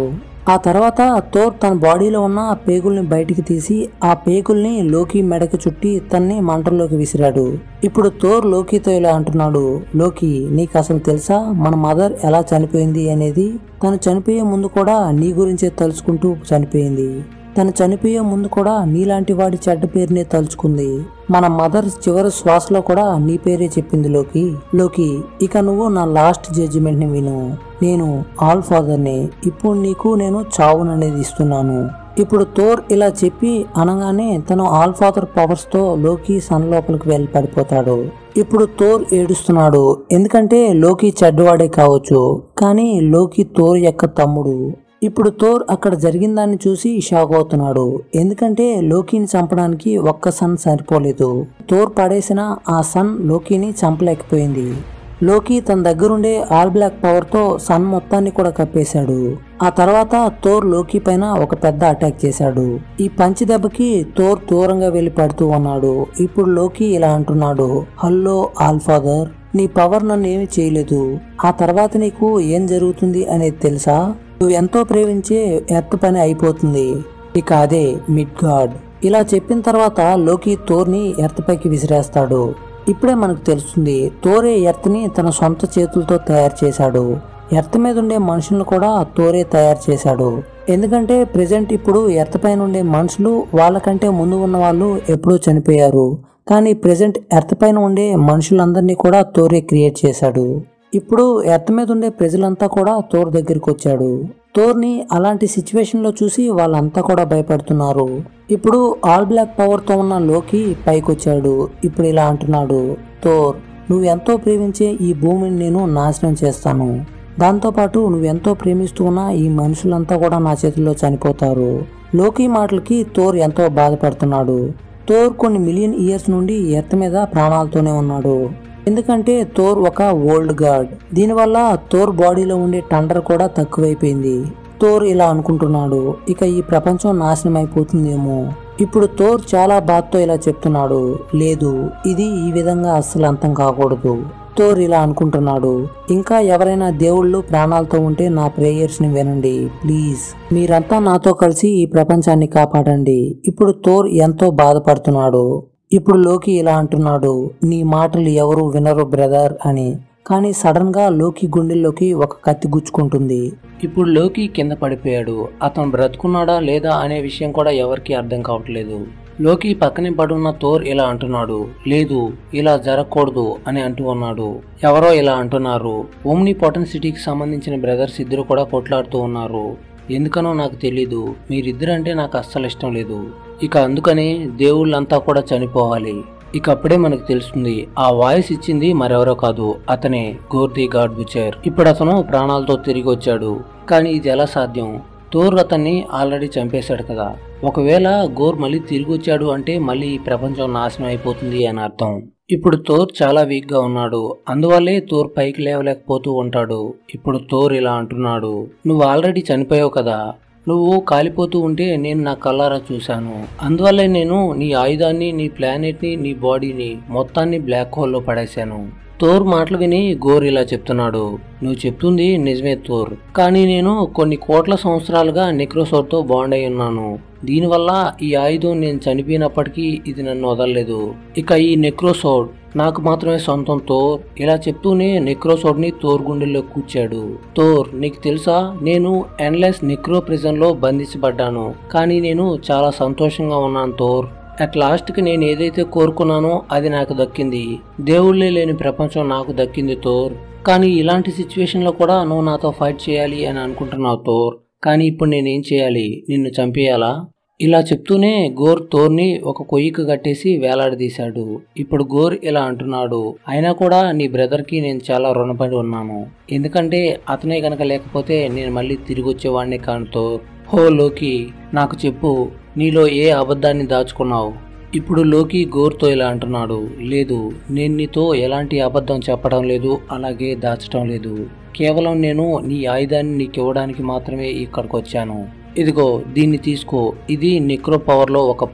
ఆ తర్వాత థోర్ తన బాడీలో ఉన్న ఆ పేగుల్ని బయటికి తీసి ఆ పేగుల్ని లోకి మెడకి చుట్టి తన్ని మంటల్లోకి విసిరాడు ఇప్పుడు థోర్ లోకితో ఇలా అంటున్నాడు లోకి నీకు అసలు తెలుసా మన మదర్ ఎలా చనిపోయింది అనేది తను చనిపోయే ముందు కూడా నీ గురించే తలుచుకుంటూ చనిపోయింది తను చనిపోయే ముందు కూడా నీలాంటి వాడి చెడ్డ పేరునే తలుచుకుంది మన మదర్ చివరి శ్వాసలో కూడా నీ పేరే చెప్పింది లోకి లోకి ఇక నువ్వు నా లాస్ట్ జడ్జిమెంట్ ని విను నేను ఆల్ ఫాదర్ని ఇప్పుడు నీకు నేను చావుననేది ఇస్తున్నాను ఇప్పుడు థోర్ ఇలా చెప్పి అనగానే తను ఆల్ ఫాదర్ పవర్స్ తో లోకి సన్ లోపలికి వెళ్ళి పడిపోతాడు ఇప్పుడు థోర్ ఏడుస్తున్నాడు ఎందుకంటే లోకి చెడ్డవాడే కావచ్చు కానీ లోకి థోర్ యొక్క తమ్ముడు ఇప్పుడు థోర్ అక్కడ జరిగిన దాన్ని చూసి షాక్ అవుతున్నాడు ఎందుకంటే లోకిని చంపడానికి ఒక్క సన్ సరిపోలేదు థోర్ పడేసిన ఆ సన్ లోకిని చంపలేకపోయింది లోకి తన దగ్గరుండే ఆల్ బ్లాక్ పవర్ తో సన్ మొత్తాన్ని కూడా కప్పేశాడు ఆ తర్వాత థోర్ లోకి పైన ఒక పెద్ద అటాక్ చేశాడు ఈ పంచి దెబ్బకి థోర్ దూరంగా వెళ్లి పడుతూ ఉన్నాడు ఇప్పుడు లోకి ఇలా అంటున్నాడు హల్లో ఆల్ ఫాదర్ నీ పవర్ నన్ను ఏమి చేయలేదు ఆ తర్వాత నీకు ఏం జరుగుతుంది అనేది తెలుసా నువ్వు ఎంతో ప్రేమించే ఎర్త్ పని అయిపోతుంది ఇక అదే మిడ్ గాడ్ ఇలా చెప్పిన తర్వాత లోకి థోర్ని ఎర్త్ పైకి విసిరేస్తాడు ఇప్పుడే మనకు తెలుస్తుంది తోరే ఎర్త్ని తన సొంత చేతులతో తయారు చేశాడు ఎర్త్ మీద ఉండే మనుషులను కూడా తోరే తయారు చేశాడు ఎందుకంటే ప్రజెంట్ ఇప్పుడు ఎర్త్ పైన ఉండే మనుషులు వాళ్ళకంటే ముందు ఉన్న వాళ్ళు ఎప్పుడూ చనిపోయారు కానీ ప్రజెంట్ ఎర్త్ పైన ఉండే మనుషులందరినీ కూడా తోరే క్రియేట్ చేశాడు ఇప్పుడు ఎర్త్ మీద ఉండే ప్రజలంతా కూడా తోర్ దగ్గరికి వచ్చాడు తోర్ని అలాంటి సిచ్యువేషన్ లో చూసి వాళ్ళంతా కూడా భయపడుతున్నారు ఇప్పుడు ఆల్ బ్లాక్ పవర్ తో ఉన్న లోకి పైకొచ్చాడు ఇప్పుడు ఇలా అంటున్నాడు తోర్ నువ్వు ఎంతో ప్రేమించే ఈ భూమిని నేను నాశనం చేస్తాను దాంతోపాటు నువ్వెంతో ప్రేమిస్తూ ఉన్న ఈ మనుషులంతా కూడా నా చేతుల్లో చనిపోతారు లోకి మాటలకి తోర్ ఎంతో బాధపడుతున్నాడు తోర్ కొన్ని మిలియన్ ఇయర్స్ నుండి ఎర్త్ మీద ప్రాణాలతోనే ఉన్నాడు ఎందుకంటే థోర్ ఒక ఓల్డ్ గాడ్ దీనివల్ల థోర్ బాడీలో ఉండే టండర్ కూడా తక్కువైపోయింది థోర్ ఇలా అనుకుంటున్నాడు ఇక ఈ ప్రపంచం నాశనం అయిపోతుందేమో ఇప్పుడు థోర్ చాలా బాధతో ఇలా చెప్తున్నాడు లేదు ఇది ఈ విధంగా అస్సలు అంతం కాకూడదు థోర్ ఇలా అనుకుంటున్నాడు ఇంకా ఎవరైనా దేవుళ్ళు ప్రాణాలతో ఉంటే నా ప్రేయర్స్ ని వినండి ప్లీజ్ మీరంతా నాతో కలిసి ఈ ప్రపంచాన్ని కాపాడండి ఇప్పుడు థోర్ ఎంతో బాధపడుతున్నాడు ఇప్పుడు లోకి ఇలా అంటున్నాడు నీ మాటలు ఎవరు వినరు బ్రదర్ అని కానీ సడన్ గా లోకి గుండెల్లోకి ఒక కత్తి గుచ్చుకుంటుంది ఇప్పుడు లోకి కింద పడిపోయాడు అతను బ్రతుకున్నాడా లేదా అనే విషయం కూడా ఎవరికి అర్థం కావట్లేదు లోకి పక్కనే పడున్న థోర్ ఇలా అంటున్నాడు లేదు ఇలా జరగకూడదు అని అంటూ ఉన్నాడు ఎవరో ఇలా అంటున్నారు ఓమ్ని పొటన్ సిటీకి సంబంధించిన బ్రదర్స్ ఇద్దరు కూడా కొట్లాడుతూ ఉన్నారు ఎందుకనో నాకు తెలీదు మీరిద్దరంటే నాకు అస్సలు ఇష్టం లేదు ఇక అందుకనే దేవుళ్ళంతా కూడా చనిపోవాలి ఇక అప్పుడే మనకు తెలుస్తుంది ఆ వాయిస్ ఇచ్చింది మరెవరో కాదు అతనే గోర్ది గాడ్ బుచర్ ఇప్పుడు అతను ప్రాణాలతో తిరిగి వచ్చాడు కానీ ఇది ఎలా సాధ్యం థోర్ అతన్ని ఆల్రెడీ చంపేశాడు కదా ఒకవేళ గోర్ మళ్ళీ తిరిగి వచ్చాడు అంటే మళ్ళీ ఈ ప్రపంచం నాశనం అయిపోతుంది అని అర్థం ఇప్పుడు థోర్ చాలా వీక్ గా ఉన్నాడు అందువల్లే థోర్ పైకి లేవలేకపోతూ ఉంటాడు ఇప్పుడు థోర్ ఇలా అంటున్నాడు నువ్వు ఆల్రెడీ చనిపోయావు కదా నువ్వు కాలిపోతూ ఉంటే నేను నా కళ్ళారా చూశాను అందువల్లే నేను నీ ఆయుధాన్ని నీ ప్లానెట్ని నీ బాడీని మొత్తాన్ని బ్లాక్ హోల్లో పడేశాను థోర్ మాటలు విని గోర్ ఇలా చెప్తున్నాడు నువ్వు చెప్తుంది నిజమే థోర్ కానీ నేను కొన్ని కోట్ల సంవత్సరాలుగా నెక్రోసోర్తో బాండ్ అయి ఉన్నాను దీనివల్ల ఈ ఆయుధం నేను చనిపోయినప్పటికీ ఇది నన్ను వదలలేదు ఇక ఈ నెక్రోసోడ్ నాకు మాత్రమే సొంతం థోర్ ఇలా చెప్తూనే నెక్రోసోడ్ ని థోర్ గుండెల్లో కూర్చాడు థోర్ నీకు తెలుసా నేను ఎండ్లెస్ నెక్రో ప్రిజన్ లో బంధించబడ్డాను కానీ నేను చాలా సంతోషంగా ఉన్నాను థోర్ అట్ లాస్ట్ కి నేను ఏదైతే కోరుకున్నానో అది నాకు దక్కింది దేవుళ్ళే లేని ప్రపంచం నాకు దక్కింది థోర్ కానీ ఇలాంటి సిచ్యువేషన్ లో కూడా నువ్వు నాతో ఫైట్ చేయాలి అని అనుకుంటున్నావు థోర్ కానీ ఇప్పుడు నేనేం చేయాలి నిన్ను చంపేయాలా ఇలా చెప్తూనే గోర్ థోర్ని ఒక కొయ్యికి కట్టేసి వేలాడదీశాడు ఇప్పుడు గోర్ ఇలా అంటున్నాడు అయినా కూడా నీ బ్రదర్కి నేను చాలా రుణపడి ఉన్నాను ఎందుకంటే అతనే గనక లేకపోతే నేను మళ్ళీ తిరిగి వచ్చేవాడిని కాను థోర్ హో లోకి నాకు చెప్పు నీలో ఏ అబద్ధాన్ని దాచుకున్నావు ఇప్పుడు లోకి గోర్తో ఇలా అంటున్నాడు లేదు నేను నీతో ఎలాంటి అబద్ధం చెప్పడం లేదు అలాగే దాచటం లేదు కేవలం నేను నీ ఆయుధాన్ని నీకు ఇవ్వడానికి మాత్రమే ఇక్కడికి వచ్చాను ఇదిగో దీన్ని తీసుకో ఇది నిక్రో పవర్లో ఒక పార్ట్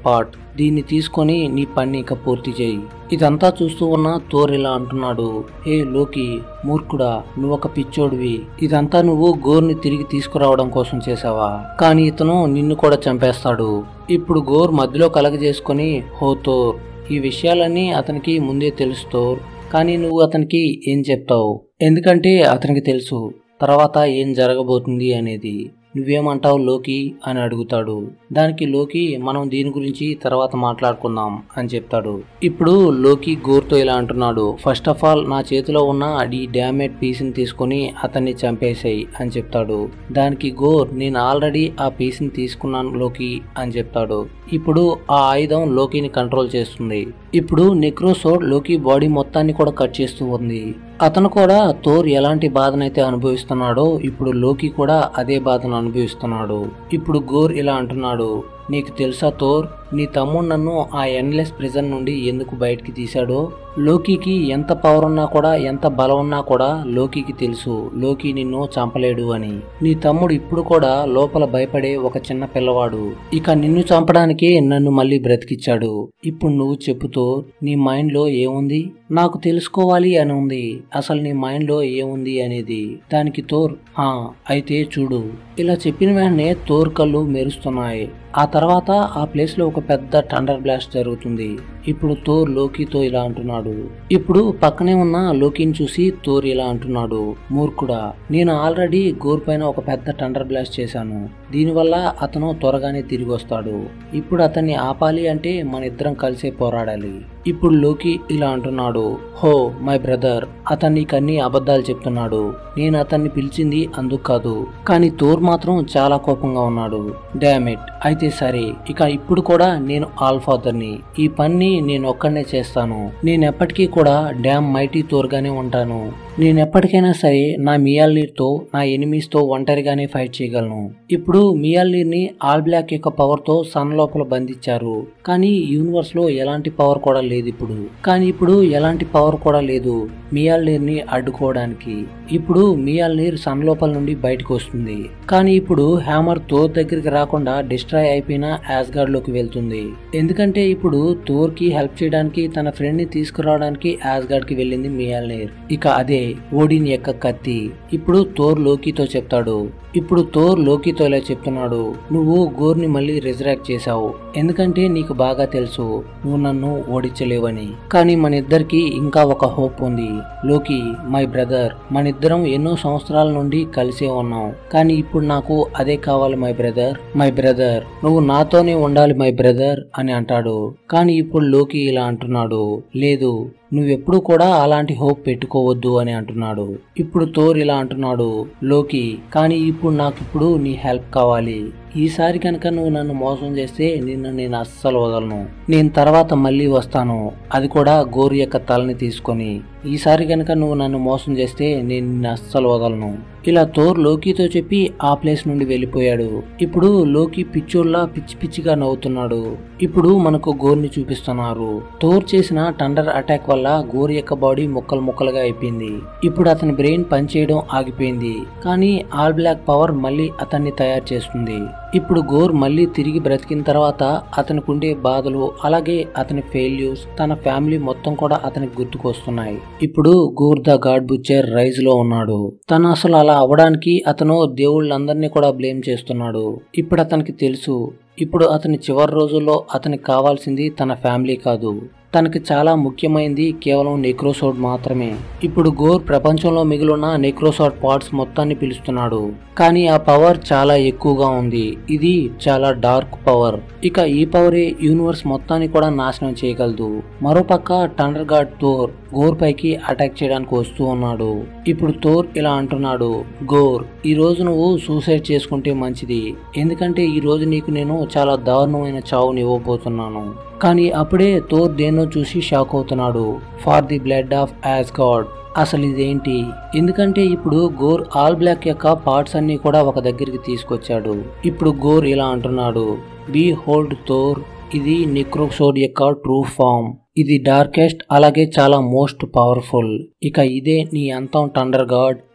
దీన్ని తీసుకొని నీ పని ఇక పూర్తి చేయి ఇదంతా చూస్తూ ఉన్న థోర్ ఇలా అంటున్నాడు హే లోకి మూర్ఖుడా నువ్వు ఒక పిచ్చోడివి ఇదంతా నువ్వు గోర్ని తిరిగి తీసుకురావడం కోసం చేసావా కానీ ఇతను నిన్ను కూడా చంపేస్తాడు ఇప్పుడు గోర్ మధ్యలో కలగజేసుకొని హో థోర్ ఈ విషయాలన్నీ అతనికి ముందే తెలుసు థోర్ కానీ నువ్వు అతనికి ఏం చెప్తావు ఎందుకంటే అతనికి తెలుసు తర్వాత ఏం జరగబోతుంది అనేది నువ్వేమంటావు లోకి అని అడుగుతాడు దానికి లోకి మనం దీని గురించి తర్వాత మాట్లాడుకుందాం అని చెప్తాడు ఇప్పుడు లోకి గోర్తో ఇలా అంటున్నాడు ఫస్ట్ ఆఫ్ ఆల్ నా చేతిలో ఉన్న ఈ డ్యామేజ్ పీస్ని తీసుకొని అతన్ని చంపేసాయి అని చెప్తాడు దానికి గోర్ నేను ఆల్రెడీ ఆ పీస్ని తీసుకున్నాను లోకి అని చెప్తాడు ఇప్పుడు ఆ ఆయుధం లోకిని కంట్రోల్ చేస్తుంది ఇప్పుడు నెక్రోసోడ్ లోకి బాడీ మొత్తాన్ని కూడా కట్ చేస్తూ ఉంది అతను కూడా థోర్ ఎలాంటి బాధనైతే అనుభవిస్తున్నాడో ఇప్పుడు లోకి కూడా అదే బాధను అనుభవిస్తున్నాడు ఇప్పుడు గోర్ ఇలా అంటున్నాడు నీకు తెలుసా థోర్ నీ తమ్ముడు నన్ను ఆ ఎండ్లెస్ ప్రిజన్ నుండి ఎందుకు బయటికి తీశాడో లోకికి ఎంత పవర్ ఉన్నా కూడా ఎంత బలం ఉన్నా కూడా లోకికి తెలుసు లోకి నిన్ను చంపలేడు అని నీ తమ్ముడు ఇప్పుడు కూడా లోపల భయపడే ఒక చిన్న పిల్లవాడు ఇక నిన్ను చంపడానికి నన్ను మళ్ళీ బ్రతికిచ్చాడు ఇప్పుడు నువ్వు చెప్పుతో నీ మైండ్ లో ఏముంది నాకు తెలుసుకోవాలి అని ఉంది అసలు నీ మైండ్ లో ఏముంది అనేది దానికి తోర్ "ఆ, అయితే చూడు ఇలా చెప్పిన వెంటనే తోర్ కళ్ళు మెరుస్తున్నాయి ఆ తర్వాత ఆ ప్లేస్ లో ఒక పెద్ద టండర్ బ్లాస్ట్ జరుగుతుంది ఇప్పుడు తోర్ లోకితో ఇలా అంటున్నాడు ఇప్పుడు పక్కనే ఉన్న లోకిని చూసి తోర్ ఇలా అంటున్నాడు మూర్ఖుడా నేను ఆల్రెడీ గోర్ పైన ఒక పెద్ద టండర్ బ్లాస్ట్ చేశాను దీనివల్ల అతను త్వరగానే తిరిగి వస్తాడు ఇప్పుడు అతన్ని ఆపాలి అంటే మన ఇద్దరం కలిసే పోరాడాలి ఇప్పుడు లోకి ఇలా అంటున్నాడు హో మై బ్రదర్ అతన్ని నీకన్నీ అబద్ధాలు చెప్తున్నాడు నేను అతన్ని పిలిచింది అందుకు కాదు కానీ తోర్ మాత్రం చాలా కోపంగా ఉన్నాడు డామిట్ అయితే సరే ఇక ఇప్పుడు కూడా నేను ఆల్ ఫాదర్ని ఈ పని నేను ఒక్కడనే చేస్తాను నేను ఎప్పటికీ కూడా డ్యామ్ మైటీ తోర్గానే ఉంటాను నేను ఎప్పటికైనా సరే నా మియాల్నీర్తో నా ఎనిమీస్తో ఒంటరిగానే ఫైట్ చేయగలను ఇప్పుడు మియాల్నీర్ని ఆల్ బ్లాక్ యొక్క పవర్తో సన్ లోపల బంధించారు కానీ యూనివర్స్ లో ఎలాంటి పవర్ కూడా లేదు ఇప్పుడు కానీ ఇప్పుడు ఎలాంటి పవర్ కూడా లేదు మియాల్నీర్ని అడ్డుకోవడానికి ఇప్పుడు మియాల్నీర్ సన్ లోపల నుండి బయటకు వస్తుంది కానీ ఇప్పుడు హ్యామర్ తోర్ దగ్గరికి రాకుండా డిస్ట్రాయ్ అయిపోయిన యాస్గార్డ్ లోకి వెళ్తుంది ఎందుకంటే ఇప్పుడు తోర్ కి హెల్ప్ చేయడానికి తన ఫ్రెండ్ ని తీసుకురావడానికి యాస్గార్డ్ కి వెళ్ళింది మియాల్నీర్ ఇక అదే ఓడిన్ యొక్క కత్తి ఇప్పుడు తోర్ లోకితో చెప్తాడు ఇప్పుడు తోర్ లోకితో ఇలా చెప్తున్నాడు నువ్వు గోర్ని మళ్ళీ రిజరాక్ట్ చేశావు ఎందుకంటే నీకు బాగా తెలుసు నువ్వు నన్ను ఓడించలేవని కానీ మన ఇద్దరికి ఇంకా ఒక హోప్ ఉంది లోకి మై బ్రదర్ మన ఇద్దరం ఎన్నో సంవత్సరాల నుండి కలిసే ఉన్నాం కానీ ఇప్పుడు నాకు అదే కావాలి మై బ్రదర్ మై బ్రదర్ నువ్వు నాతోనే ఉండాలి మై బ్రదర్ అని అంటాడు కానీ ఇప్పుడు లోకి ఇలా అంటున్నాడు లేదు నువ్వెప్పుడు కూడా అలాంటి హోప్ పెట్టుకోవద్దు అని అంటున్నాడు ఇప్పుడు తోర్ ఇలా అంటున్నాడు లోకి కానీ ఇప్పుడు నాకు ఇప్పుడు నీ హెల్ప్ కావాలి ఈసారి కనుక నువ్వు నన్ను మోసం చేస్తే నిన్ను నేను అస్సలు వదలను నేను తర్వాత మళ్ళీ వస్తాను అది కూడా గోరు యొక్క తలని తీసుకొని ఈసారి కనుక నువ్వు నన్ను మోసం చేస్తే నేను నిన్ను అస్సలు వదలను ఇలా తోర్ లోకితో చెప్పి ఆ ప్లేస్ నుండి వెళ్ళిపోయాడు ఇప్పుడు లోకి పిచ్చోళ్ళ పిచ్చి పిచ్చిగా నవ్వుతున్నాడు ఇప్పుడు మనకు గోర్ని చూపిస్తున్నారు తోర్ చేసిన టండర్ అటాక్ వల్ల గోర్ యొక్క బాడీ ముక్కలు ముక్కలుగా అయిపోయింది ఇప్పుడు అతని బ్రెయిన్ పనిచేయడం ఆగిపోయింది కానీ ఆల్ బ్లాక్ పవర్ మళ్ళీ అతన్ని తయారు చేస్తుంది ఇప్పుడు గోర్ మళ్ళీ తిరిగి బ్రతికిన తర్వాత అతనికి ఉండే బాధలు అలాగే అతని ఫెయిల్యూర్స్ తన ఫ్యామిలీ మొత్తం కూడా అతనికి గుర్తుకొస్తున్నాయి ఇప్పుడు Gorr the god butcher rise లో ఉన్నాడు తను అసలు అలా అవడానికి అతను దేవుళ్ళందరినీ కూడా బ్లేమ్ చేస్తున్నాడు ఇప్పుడు అతనికి తెలుసు ఇప్పుడు అతని చివరి రోజుల్లో అతనికి కావాల్సింది తన ఫ్యామిలీ కాదు తనకి చాలా ముఖ్యమైనది కేవలం నెక్రోసోడ్ మాత్రమే ఇప్పుడు గోర్ ప్రపంచంలో మిగిలిన నెక్రోసోడ్ పార్ట్స్ మొత్తాన్ని పిలుస్తున్నాడు కానీ ఆ పవర్ చాలా ఎక్కువగా ఉంది ఇది చాలా డార్క్ పవర్ ఇక ఈ పవరే యూనివర్స్ మొత్తాన్ని కూడా నాశనం చేయగలదు మరోపక్క టండర్ గాడ్ థోర్ గోర్ పైకి అటాక్ చేయడానికి వస్తూ ఉన్నాడు ఇప్పుడు థోర్ ఇలా అంటున్నాడు గోర్ ఈ రోజు నువ్వు సూసైడ్ చేసుకుంటే మంచిది ఎందుకంటే ఈ రోజు నీకు నేను చాలా దారుణమైన చావుని ఇవ్వబోతున్నాను కానీ అప్పుడే థోర్ దేన్నో చూసి షాక్ అవుతున్నాడు for the blood of Asgard అసలు ఇదేంటి ఎందుకంటే ఇప్పుడు గోర్ ఆల్ బ్లాక్ యొక్క పార్ట్స్ అన్ని కూడా ఒక దగ్గరికి తీసుకొచ్చాడు ఇప్పుడు గోర్ ఇలా అంటున్నాడు బీ హోల్డ్ థోర్ ఇది నిక్రోసోడ్ యొక్క ట్రూ ఫామ్ ఇది డార్కెస్ట్ అలాగే చాలా మోస్ట్ పవర్ఫుల్ ఇక ఇదే నీ అంతం టండర్ గాడ్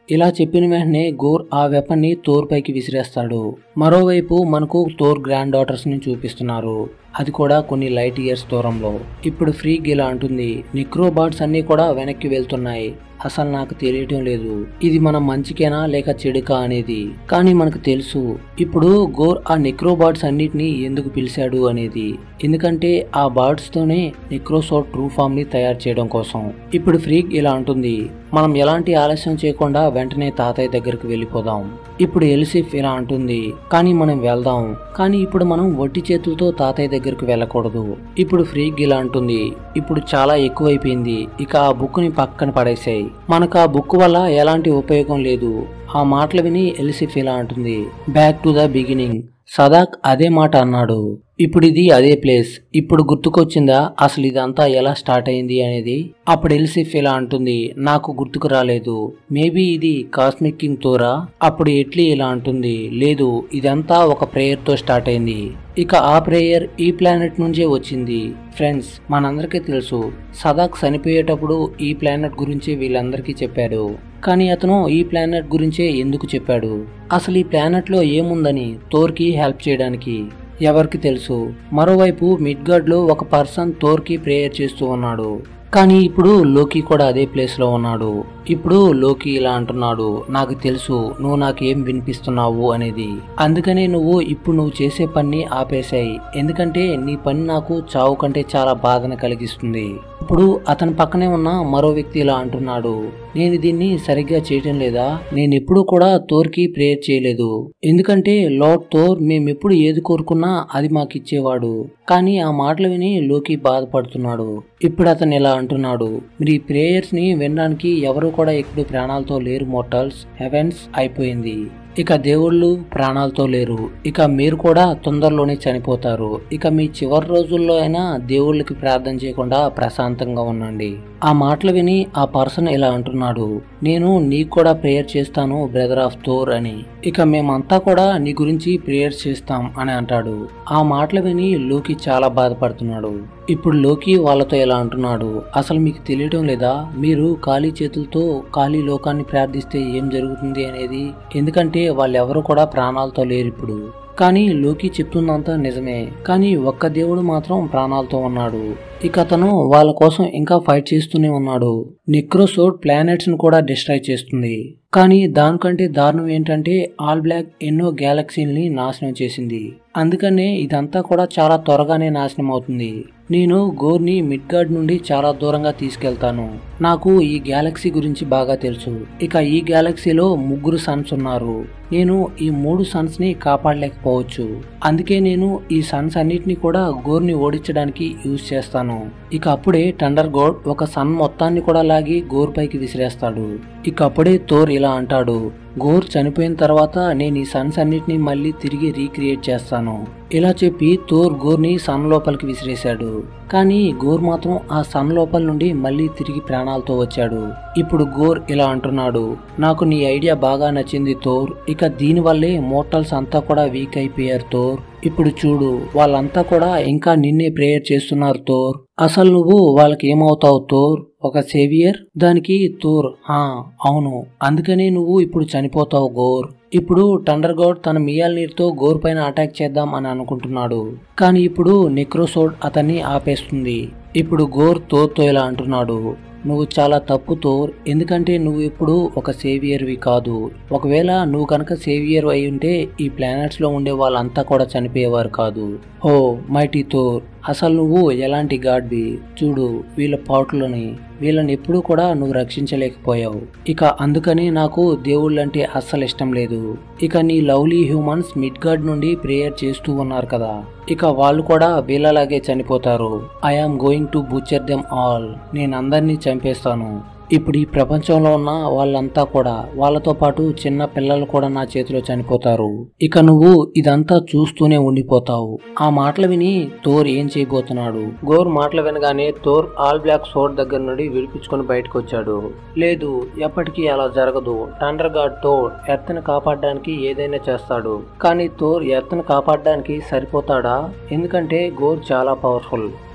ఇలా చెప్పిన వెంటనే గోర్ ఆ వెపన్ ని థోర్ పైకి విసిరేస్తాడు మరోవైపు మనకు థోర్ గ్రాండ్ డాటర్స్ ని చూపిస్తున్నారు అది కూడా కొన్ని లైట్ ఇయర్స్ దూరంలో ఇప్పుడు ఫ్రీగ్ ఇలా అంటుంది నిక్రోబాట్స్ అన్ని కూడా వెనక్కి వెళ్తున్నాయి అసలు నాకు తెలియటం లేదు ఇది మన మంచికేనా లేక చెడుకా అనేది కానీ మనకు తెలుసు ఇప్పుడు గోర్ ఆ నిక్రోబాట్స్ అన్నిటిని ఎందుకు పిలిచాడు అనేది ఎందుకంటే ఆ బార్డ్స్ తోనే నిక్రోసోట్ ట్రూ ఫామ్ ని తయారు చేయడం కోసం ఇప్పుడు ఫ్రీగ్ ఇలా అంటుంది మనం ఎలాంటి ఆలస్యం చేయకుండా వెంటనే తాతయ్య దగ్గరికి వెళ్ళిపోదాం ఇప్పుడు ఎలిసిఫ్ ఇలా అంటుంది కానీ మనం వెళ్దాం కానీ ఇప్పుడు మనం వట్టి చేతులతో తాతయ్య దగ్గరికి వెళ్ళకూడదు ఇప్పుడు ఫ్రీగ్ ఇలా అంటుంది ఇప్పుడు చాలా ఎక్కువైపోయింది ఇక ఆ బుక్ ని పక్కన పడేసాయి మనకు ఆ బుక్ వల్ల ఎలాంటి ఉపయోగం లేదు ఆ మాటలు విని ఎలిసిఫ్ ఇలా అంటుంది back to the beginning Sadak అదే మాట అన్నాడు ఇప్పుడు ఇది అదే ప్లేస్ ఇప్పుడు గుర్తుకొచ్చిందా అసలు ఇదంతా ఎలా స్టార్ట్ అయింది అనేది అప్పుడు ఎలిసిఫ్ ఇలా అంటుంది నాకు గుర్తుకు రాలేదు మేబీ ఇది కాస్మిక్ కింగ్ తోరా అప్పుడు ఎట్లీ ఇలా అంటుంది లేదు ఇదంతా ఒక ప్రేయర్ తో స్టార్ట్ అయింది ఇక ఆ ప్రేయర్ ఈ ప్లానెట్ నుంచే వచ్చింది ఫ్రెండ్స్ మనందరికీ తెలుసు సదాక్ చనిపోయేటప్పుడు ఈ ప్లానెట్ గురించి వీళ్ళందరికీ చెప్పాడు కానీ అతను ఈ ప్లానెట్ గురించే ఎందుకు చెప్పాడు అసలు ఈ ప్లానెట్ లో ఏముందని థోర్కి హెల్ప్ చేయడానికి ఎవరికి తెలుసు మరోవైపు మిడ్గాడ్ లో ఒక పర్సన్ థోర్కి ప్రేయర్ చేస్తూ ఉన్నాడు కానీ ఇప్పుడు లోకి కూడా అదే ప్లేస్ లో ఉన్నాడు ఇప్పుడు లోకి ఇలా అంటున్నాడు నాకు తెలుసు నువ్వు నాకేం వినిపిస్తున్నావు అనేది అందుకనే నువ్వు ఇప్పుడు నువ్వు చేసే పని ఆపేశాయి ఎందుకంటే నీ పని నాకు చావు కంటే చాలా బాధను కలిగిస్తుంది ఇప్పుడు అతని పక్కనే ఉన్న మరో వ్యక్తి ఇలా అంటున్నాడు నేను దీన్ని సరిగ్గా చేయటం లేదా నేను ఎప్పుడు కూడా తోర్కి ప్రేయర్ చేయలేదు ఎందుకంటే లార్డ్ తోర్ మేమెప్పుడు ఏది కోరుకున్నా అది మాకు ఇచ్చేవాడు కానీ ఆ మాటలు విని లోకి బాధపడుతున్నాడు ఇప్పుడు అతను ఇలా అంటున్నాడు మీరు ఈ ప్రేయర్స్ ని వినడానికి ఎవరు కూడా ఇప్పుడు ప్రాణాలతో లేరు మోటల్స్ హెవెన్స్ అయిపోయింది ఇక దేవుళ్ళు ప్రాణాలతో లేరు ఇక మీరు కూడా తొందరలోనే చనిపోతారు ఇక మీ చివరి రోజుల్లో అయినా దేవుళ్ళకి ప్రార్థన చేయకుండా ప్రశాంతంగా ఉండండి ఆ మాటలు విని ఆ పర్సన్ ఇలా అంటున్నాడు నేను నీకు కూడా ప్రేయర్ చేస్తాను బ్రదర్ ఆఫ్ థోర్ అని ఇక మేమంతా కూడా నీ గురించి ప్రేయర్ చేస్తాం అని అంటాడు ఆ మాటలు విని లోకి చాలా బాధపడుతున్నాడు ఇప్పుడు లోకి వాళ్ళతో ఇలా అంటున్నాడు అసలు మీకు తెలియటం లేదా మీరు ఖాళీ చేతులతో ఖాళీ లోకాన్ని ప్రార్థిస్తే ఏం జరుగుతుంది అనేది ఎందుకంటే వాళ్ళెవరు కూడా ప్రాణాలతో లేరు ఇప్పుడు కానీ లోకి చెప్తుందంతా నిజమే కానీ ఒక్క దేవుడు మాత్రం ప్రాణాలతో ఉన్నాడు ఇక అతను వాళ్ళ కోసం ఇంకా ఫైట్ చేస్తూనే ఉన్నాడు నిక్రోసోడ్ ప్లానెట్స్ ను కూడా డిస్ట్రాయ్ చేస్తుంది కానీ దానికంటే దారుణం ఏంటంటే ఆల్ బ్లాక్ ఎన్నో గ్యాలక్సీల్ని నాశనం చేసింది అందుకనే ఇదంతా కూడా చాలా త్వరగానే నాశనం అవుతుంది నేను గోర్ని మిడ్గార్డ్ నుండి చాలా దూరంగా తీసుకెళ్తాను నాకు ఈ గ్యాలక్సీ గురించి బాగా తెలుసు ఇక ఈ గ్యాలక్సీలో ముగ్గురు సన్స్ ఉన్నారు నేను ఈ మూడు సన్స్ ని కాపాడలేకపోవచ్చు అందుకే నేను ఈ సన్స్ అన్నిటిని కూడా గోర్ని ఓడించడానికి యూజ్ చేస్తాను ఇక అప్పుడే టండర్ గోడ్ ఒక సన్ మొత్తాన్ని కూడా లాగి గోర్ పైకి విసిరేస్తాడు ఇక అప్పుడే థోర్ ఇలా అంటాడు గోర్ చనిపోయిన తర్వాత నేను ఈ సన్స్ అన్నిటిని మళ్ళీ తిరిగి రీక్రియేట్ చేస్తాను ఇలా చెప్పి థోర్ గోర్ని సన్ లోపలికి విసిరేశాడు కానీ గోర్ మాత్రం ఆ సన్ లోపల నుండి మళ్ళీ తిరిగి ప్రాణాలతో వచ్చాడు ఇప్పుడు గోర్ ఇలా అంటున్నాడు నాకు నీ ఐడియా బాగా నచ్చింది థోర్ ఇక దీనివల్లే మోటల్స్ అంతా కూడా వీక్ అయిపోయారు థోర్ ఇప్పుడు చూడు వాళ్ళంతా కూడా ఇంకా నిన్నే ప్రేయర్ చేస్తున్నారు థోర్ అసలు నువ్వు వాళ్ళకి ఏమవుతావు థోర్ ఒక సేవియర్ దానికి థోర్ హా అవును అందుకనే నువ్వు ఇప్పుడు చనిపోతావు గోర్ ఇప్పుడు టండర్ గౌడ్ తన మియాల్ నీరుతో గోర్ పైన అటాక్ చేద్దాం అని అనుకుంటున్నాడు కానీ ఇప్పుడు నెక్రోసోడ్ అతన్ని ఆపేస్తుంది ఇప్పుడు గోర్ తోర్తో ఇలా అంటున్నాడు నువ్వు చాలా తప్పు తోర్ ఎందుకంటే నువ్వు ఇప్పుడు ఒక సేవియర్వి కాదు ఒకవేళ నువ్వు కనుక సేవియర్ అయి ఉంటే ఈ ప్లానెట్స్ లో ఉండే వాళ్ళంతా కూడా చనిపోయేవారు కాదు హో మైటీ తోర్ అసలు నువ్వు ఎలాంటి గాడ్వి చూడు వీళ్ళ పాటలని వీళ్ళని ఎప్పుడూ కూడా నువ్వు రక్షించలేకపోయావు ఇక అందుకని నాకు దేవుళ్ళంటే అస్సలు ఇష్టం లేదు ఇక నీ లవ్లీ హ్యూమన్స్ మిడ్గార్డ్ నుండి ప్రేయర్ చేస్తూ ఉన్నారు కదా ఇక వాళ్ళు కూడా వీళ్ళలాగే చనిపోతారు I am going to butcher them all నేను అందరినీ చంపేస్తాను ఇప్పుడు ఈ ప్రపంచంలో ఉన్న వాళ్ళంతా కూడా వాళ్ళతో పాటు చిన్న పిల్లలు కూడా నా చేతిలో చనిపోతారు ఇక నువ్వు ఇదంతా చూస్తూనే ఉండిపోతావు ఆ మాటలు విని థోర్ ఏం చేయబోతున్నాడు గోర్ మాటలు వినగానే థోర్ ఆల్ బ్లాక్ సోర్ దగ్గర నుండి విడిపించుకొని బయటకు వచ్చాడు లేదు ఎప్పటికీ అలా జరగదు టండర్ గాడ్ థోర్ ఎర్త్ని కాపాడడానికి ఏదైనా చేస్తాడు కానీ థోర్ ఎర్త్ని కాపాడడానికి సరిపోతాడా ఎందుకంటే గోర్ చాలా పవర్ఫుల్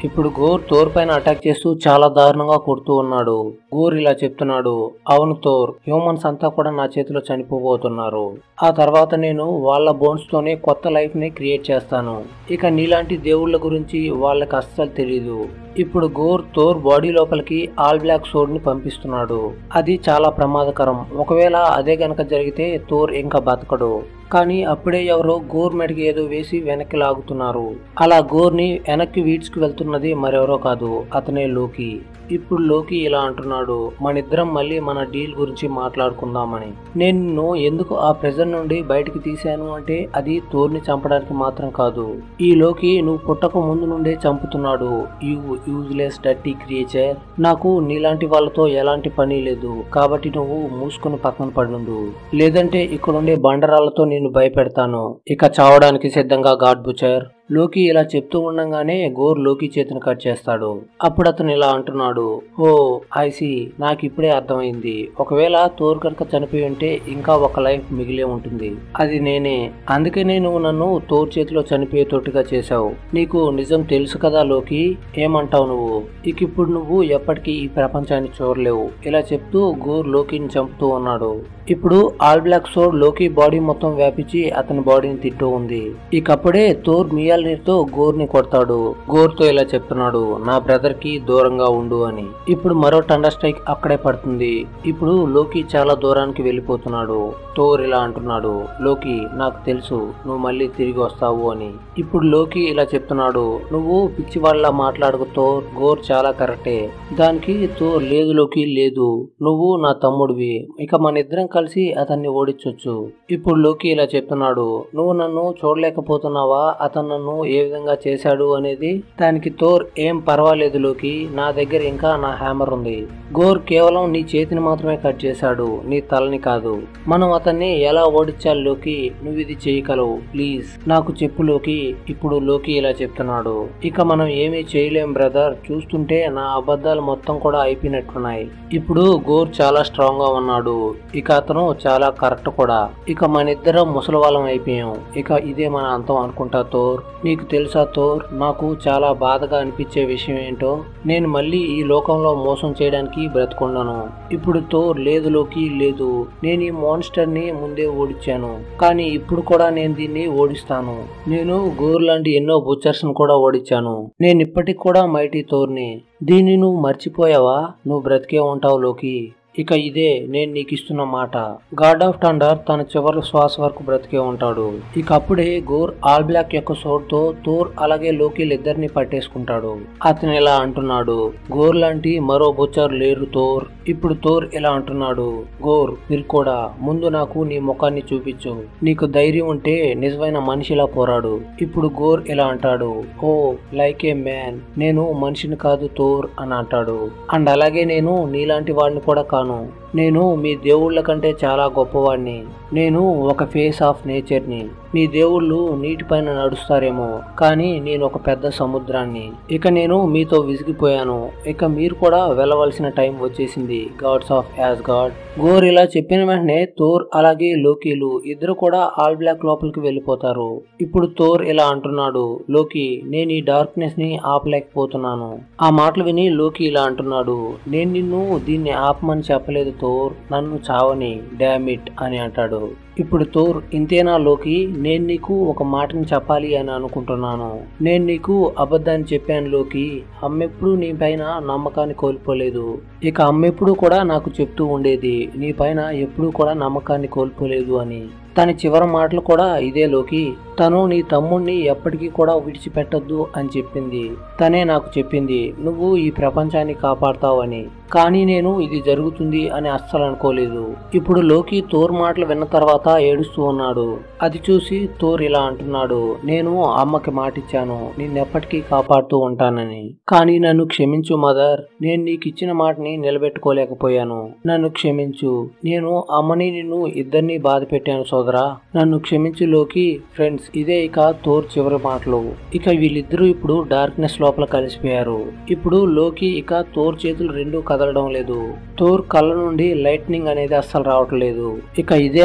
ఇప్పుడు గోర్ థోర్ పైన అటాక్ చేస్తూ చాలా దారుణంగా కొడుతూ ఉన్నాడు గోర్ ఇలా చెప్తున్నాడు అవును థోర్ హ్యూమన్స్ అంతా కూడా నా చేతిలో చనిపోబోతున్నారు ఆ తర్వాత నేను వాళ్ళ బోన్స్ తోనే కొత్త లైఫ్ ని క్రియేట్ చేస్తాను ఇక నీలాంటి దేవుళ్ళ గురించి వాళ్ళకి అస్సలు తెలీదు ఇప్పుడు గోర్ థోర్ బాడీ లోపలికి ఆల్ బ్లాక్ సోడ్ ని పంపిస్తున్నాడు అది చాలా ప్రమాదకరం ఒకవేళ అదే గనక జరిగితే థోర్ ఇంకా బతకడు కానీ అప్పుడే ఎవరో గోర్ మెడకి ఏదో వేసి వెనక్కి లాగుతున్నారు అలా గోర్ని వెనక్కి వీడ్స్కి వెళ్తున్నది మరెవరో కాదు అతనే లోకి ఇప్పుడు లోకి ఇలా అంటున్నాడు మనిద్దరం మళ్ళీ మన డీల్ గురించి మాట్లాడుకుందామని నేను నిన్ను ఎందుకు ఆ ప్రెజర్ నుండి బయటికి తీశాను అంటే అది తోర్ని చంపడానికి మాత్రం కాదు ఈ లోకి నువ్వు పుట్టక ముందు నుండే చంపుతున్నాడు యూ యూజ్లెస్ డర్టీ క్రియేచర్ నాకు నీలాంటి వాళ్ళతో ఎలాంటి పని లేదు కాబట్టి నువ్వు మూసుకొని పక్కన పడుండు లేదంటే ఇక్కడుండే బండరాలతో నేను భయపెడతాను ఇక చావడానికి సిద్ధంగా గాడ్ బుచర్ లోకి ఇలా చెప్తూ ఉండగానే గోర్ లోకి చేతిని కట్ చేస్తాడు అప్పుడు అతను ఇలా అంటున్నాడు ఓ ఐసి నాకు ఇప్పుడే అర్థమైంది ఒకవేళ తోర్ కనుక చనిపోయి ఉంటే ఇంకా ఒక లైఫ్ మిగిలే ఉంటుంది అది నేనే అందుకనే నువ్వు నన్ను తోర్ చేతిలో చనిపోయేటట్టుగా చేశావు నీకు నిజం తెలుసు కదా లోకి ఏమంటావు నువ్వు ఇక ఇప్పుడు నువ్వు ఎప్పటికీ ఈ ప్రపంచాన్ని చూడలేవు ఇలా చెప్తూ గోర్ లోకిని చంపుతూ ఉన్నాడు ఇప్పుడు ఆల్ బ్లాక్ సోడ్ లోకి బాడీ మొత్తం వ్యాపించి అతని బాడీని తింటూ ఉంది ఇకప్పుడే తోర్ మియాల్ నీర్తో గోర్ ని కొడతాడు గోర్ తో ఇలా చెప్తున్నాడు నా బ్రదర్ కి దూరంగా ఉండు అని ఇప్పుడు మరో టండర్ స్ట్రైక్ అక్కడే పడుతుంది ఇప్పుడు లోకి చాలా దూరానికి వెళ్ళిపోతున్నాడు తోర్ ఇలా అంటున్నాడు లోకి నాకు తెలుసు నువ్వు మళ్ళీ తిరిగి వస్తావు అని ఇప్పుడు లోకి ఇలా చెప్తున్నాడు నువ్వు పిచ్చి వాళ్ళ మాట్లాడుకు తోర్ గోర్ చాలా కరెక్టే దానికి తోర్ లేదు లోకి లేదు నువ్వు నా తమ్ముడివి ఇక మన ఇద్దరం కలిసి అతన్ని ఓడించొచ్చు ఇప్పుడు లోకి ఇలా చెప్తున్నాడు నువ్వు నన్ను చూడలేకపోతున్నావా అతను నన్ను ఏ విధంగా చేశాడు అనేది దానికి తోర్ ఏం పర్వాలేదు లోకి నా దగ్గర ఇంకా నా హ్యామర్ ఉంది గోర్ కేవలం నీ చేతిని మాత్రమే కట్ చేశాడు నీ తలని కాదు మనం అతన్ని ఎలా ఓడించాలి లోకి నువ్వు ఇది చేయగలవు ప్లీజ్ నాకు చెప్పు లోకి ఇప్పుడు లోకి ఇలా చెప్తున్నాడు ఇక మనం ఏమీ చేయలేం బ్రదర్ చూస్తుంటే నా అబద్ధాలు మొత్తం కూడా అయిపోయినట్టున్నాయి ఇప్పుడు గోర్ చాలా స్ట్రాంగ్ గా ఉన్నాడు ఇక అతను చాలా కరెక్ట్ కూడా ఇక మన ఇద్దరం ముసలివాళ్ళం అయిపోయాం ఇక ఇదే మన అంతం అనుకుంటా తోర్ నీకు తెలుసా తోర్ నాకు చాలా బాధగా అనిపించే విషయం ఏంటో నేను మళ్ళీ ఈ లోకంలో మోసం చేయడానికి బ్రతుకున్నాను ఇప్పుడు తోర్ లేదు లోకి లేదు నేను ఈ మాన్స్టర్ ని ముందే ఓడించాను కానీ ఇప్పుడు కూడా నేను దీన్ని ఓడిస్తాను నేను గోర్ లాంటి ఎన్నో బుచ్చర్స్ కూడా ఓడించాను నేను ఇప్పటికి కూడా మైటీ తోర్ని దీన్ని నువ్వు మర్చిపోయావా నువ్వు బ్రతికే ఉంటావు లోకి ఇక ఇదే నేను నీకు ఇస్తున్న మాట గాడ్ ఆఫ్ థండర్ తన చివరి శ్వాస వరకు బ్రతికే ఉంటాడు ఇక అప్పుడే గోర్ ఆల్ బ్లాక్ యొక్క సోడ్ తో తోర్ అలాగే లోకిల్ ఇద్దరిని పట్టేసుకుంటాడు అతను ఇలా అంటున్నాడు గోర్ లాంటి మరో బుచ్చర్ లేరు తోర్ ఇప్పుడు తోర్ ఇలా అంటున్నాడు గోర్ కూడా ముందు నాకు నీ ముఖాన్ని చూపించు నీకు ధైర్యం ఉంటే నిజమైన మనిషిలా పోరాడు ఇప్పుడు గోర్ ఇలా అంటాడు ఓ లైక్ ఏ మ్యాన్ నేను మనిషిని కాదు తోర్ అని అంటాడు అండ్ అలాగే నేను నీలాంటి వాడిని కూడా కాను నేను మీ దేవుళ్ళ కంటే చాలా గొప్పవాడిని నేను ఒక ఫేస్ ఆఫ్ నేచర్ని మీ దేవుళ్ళు నీటిపైన నడుస్తారేమో కానీ నేను ఒక పెద్ద సముద్రాన్ని ఇక నేను మీతో విసిగిపోయాను ఇక మీరు కూడా వెళ్ళవలసిన టైం వచ్చేసింది gods of Asgard Gorr ఇలా చెప్పిన వెంటనే తోర్ అలాగే లోకీలు ఇద్దరు కూడా ఆల్ బ్లాక్ లోపలికి వెళ్ళిపోతారు ఇప్పుడు తోర్ ఇలా అంటున్నాడు లోకి నేను ఈ డార్క్నెస్ ని ఆపలేకపోతున్నాను ఆ మాటలు విని లోకి ఇలా అంటున్నాడు నేను నిన్ను దీన్ని ఆపమని చెప్పలేదు తోర్ నన్ను చావని డామిట్ అని అంటాడు ఇప్పుడు తోర్ ఇంతేనా లోకి నేను నీకు ఒక మాటని చెప్పాలి అని అనుకుంటున్నాను నేను నీకు అబద్ధాన్ని చెప్పాను లోకి అమ్మెప్పుడు నీ పైన నమ్మకాన్ని కోల్పోలేదు ఇక అమ్మెప్పుడు కూడా నాకు చెప్తూ ఉండేది నీ పైన ఎప్పుడూ కూడా నమ్మకాన్ని కోల్పోలేదు అని తన చివరి మాటలు కూడా ఇదే లోకి తను నీ తమ్ముణ్ణి ఎప్పటికీ కూడా విడిచిపెట్టొద్దు అని చెప్పింది తనే నాకు చెప్పింది నువ్వు ఈ ప్రపంచాన్ని కాపాడతావని కానీ నేను ఇది జరుగుతుంది అని అస్సలు అనుకోలేదు ఇప్పుడు లోకి తోర్ మాటలు విన్న తర్వాత ఏడుస్తూ ఉన్నాడు అది చూసి తోర్ ఇలా అంటున్నాడు నేను అమ్మకి మాటిచ్చాను నిన్నెప్పటికీ కాపాడుతూ ఉంటానని కానీ నన్ను క్షమించు మదర్ నేను నీకు ఇచ్చిన మాటని నిలబెట్టుకోలేకపోయాను నన్ను క్షమించు నేను అమ్మని నిన్ను ఇద్దరిని బాధ పెట్టాను సోదరా నన్ను క్షమించు లోకి ఫ్రెండ్స్ ఇదే ఇక తోర్ చివరి మాటలు ఇక వీళ్ళిద్దరూ ఇప్పుడు డార్క్నెస్ లోపల కలిసిపోయారు ఇప్పుడు లోకి ఇక తోర్ చేతులు రెండు కదలడం లేదు తోర్ కళ్ళ నుండి లైట్నింగ్ అనేది అస్సలు రావట్లేదు ఇక ఇదేనా ఎండింగ్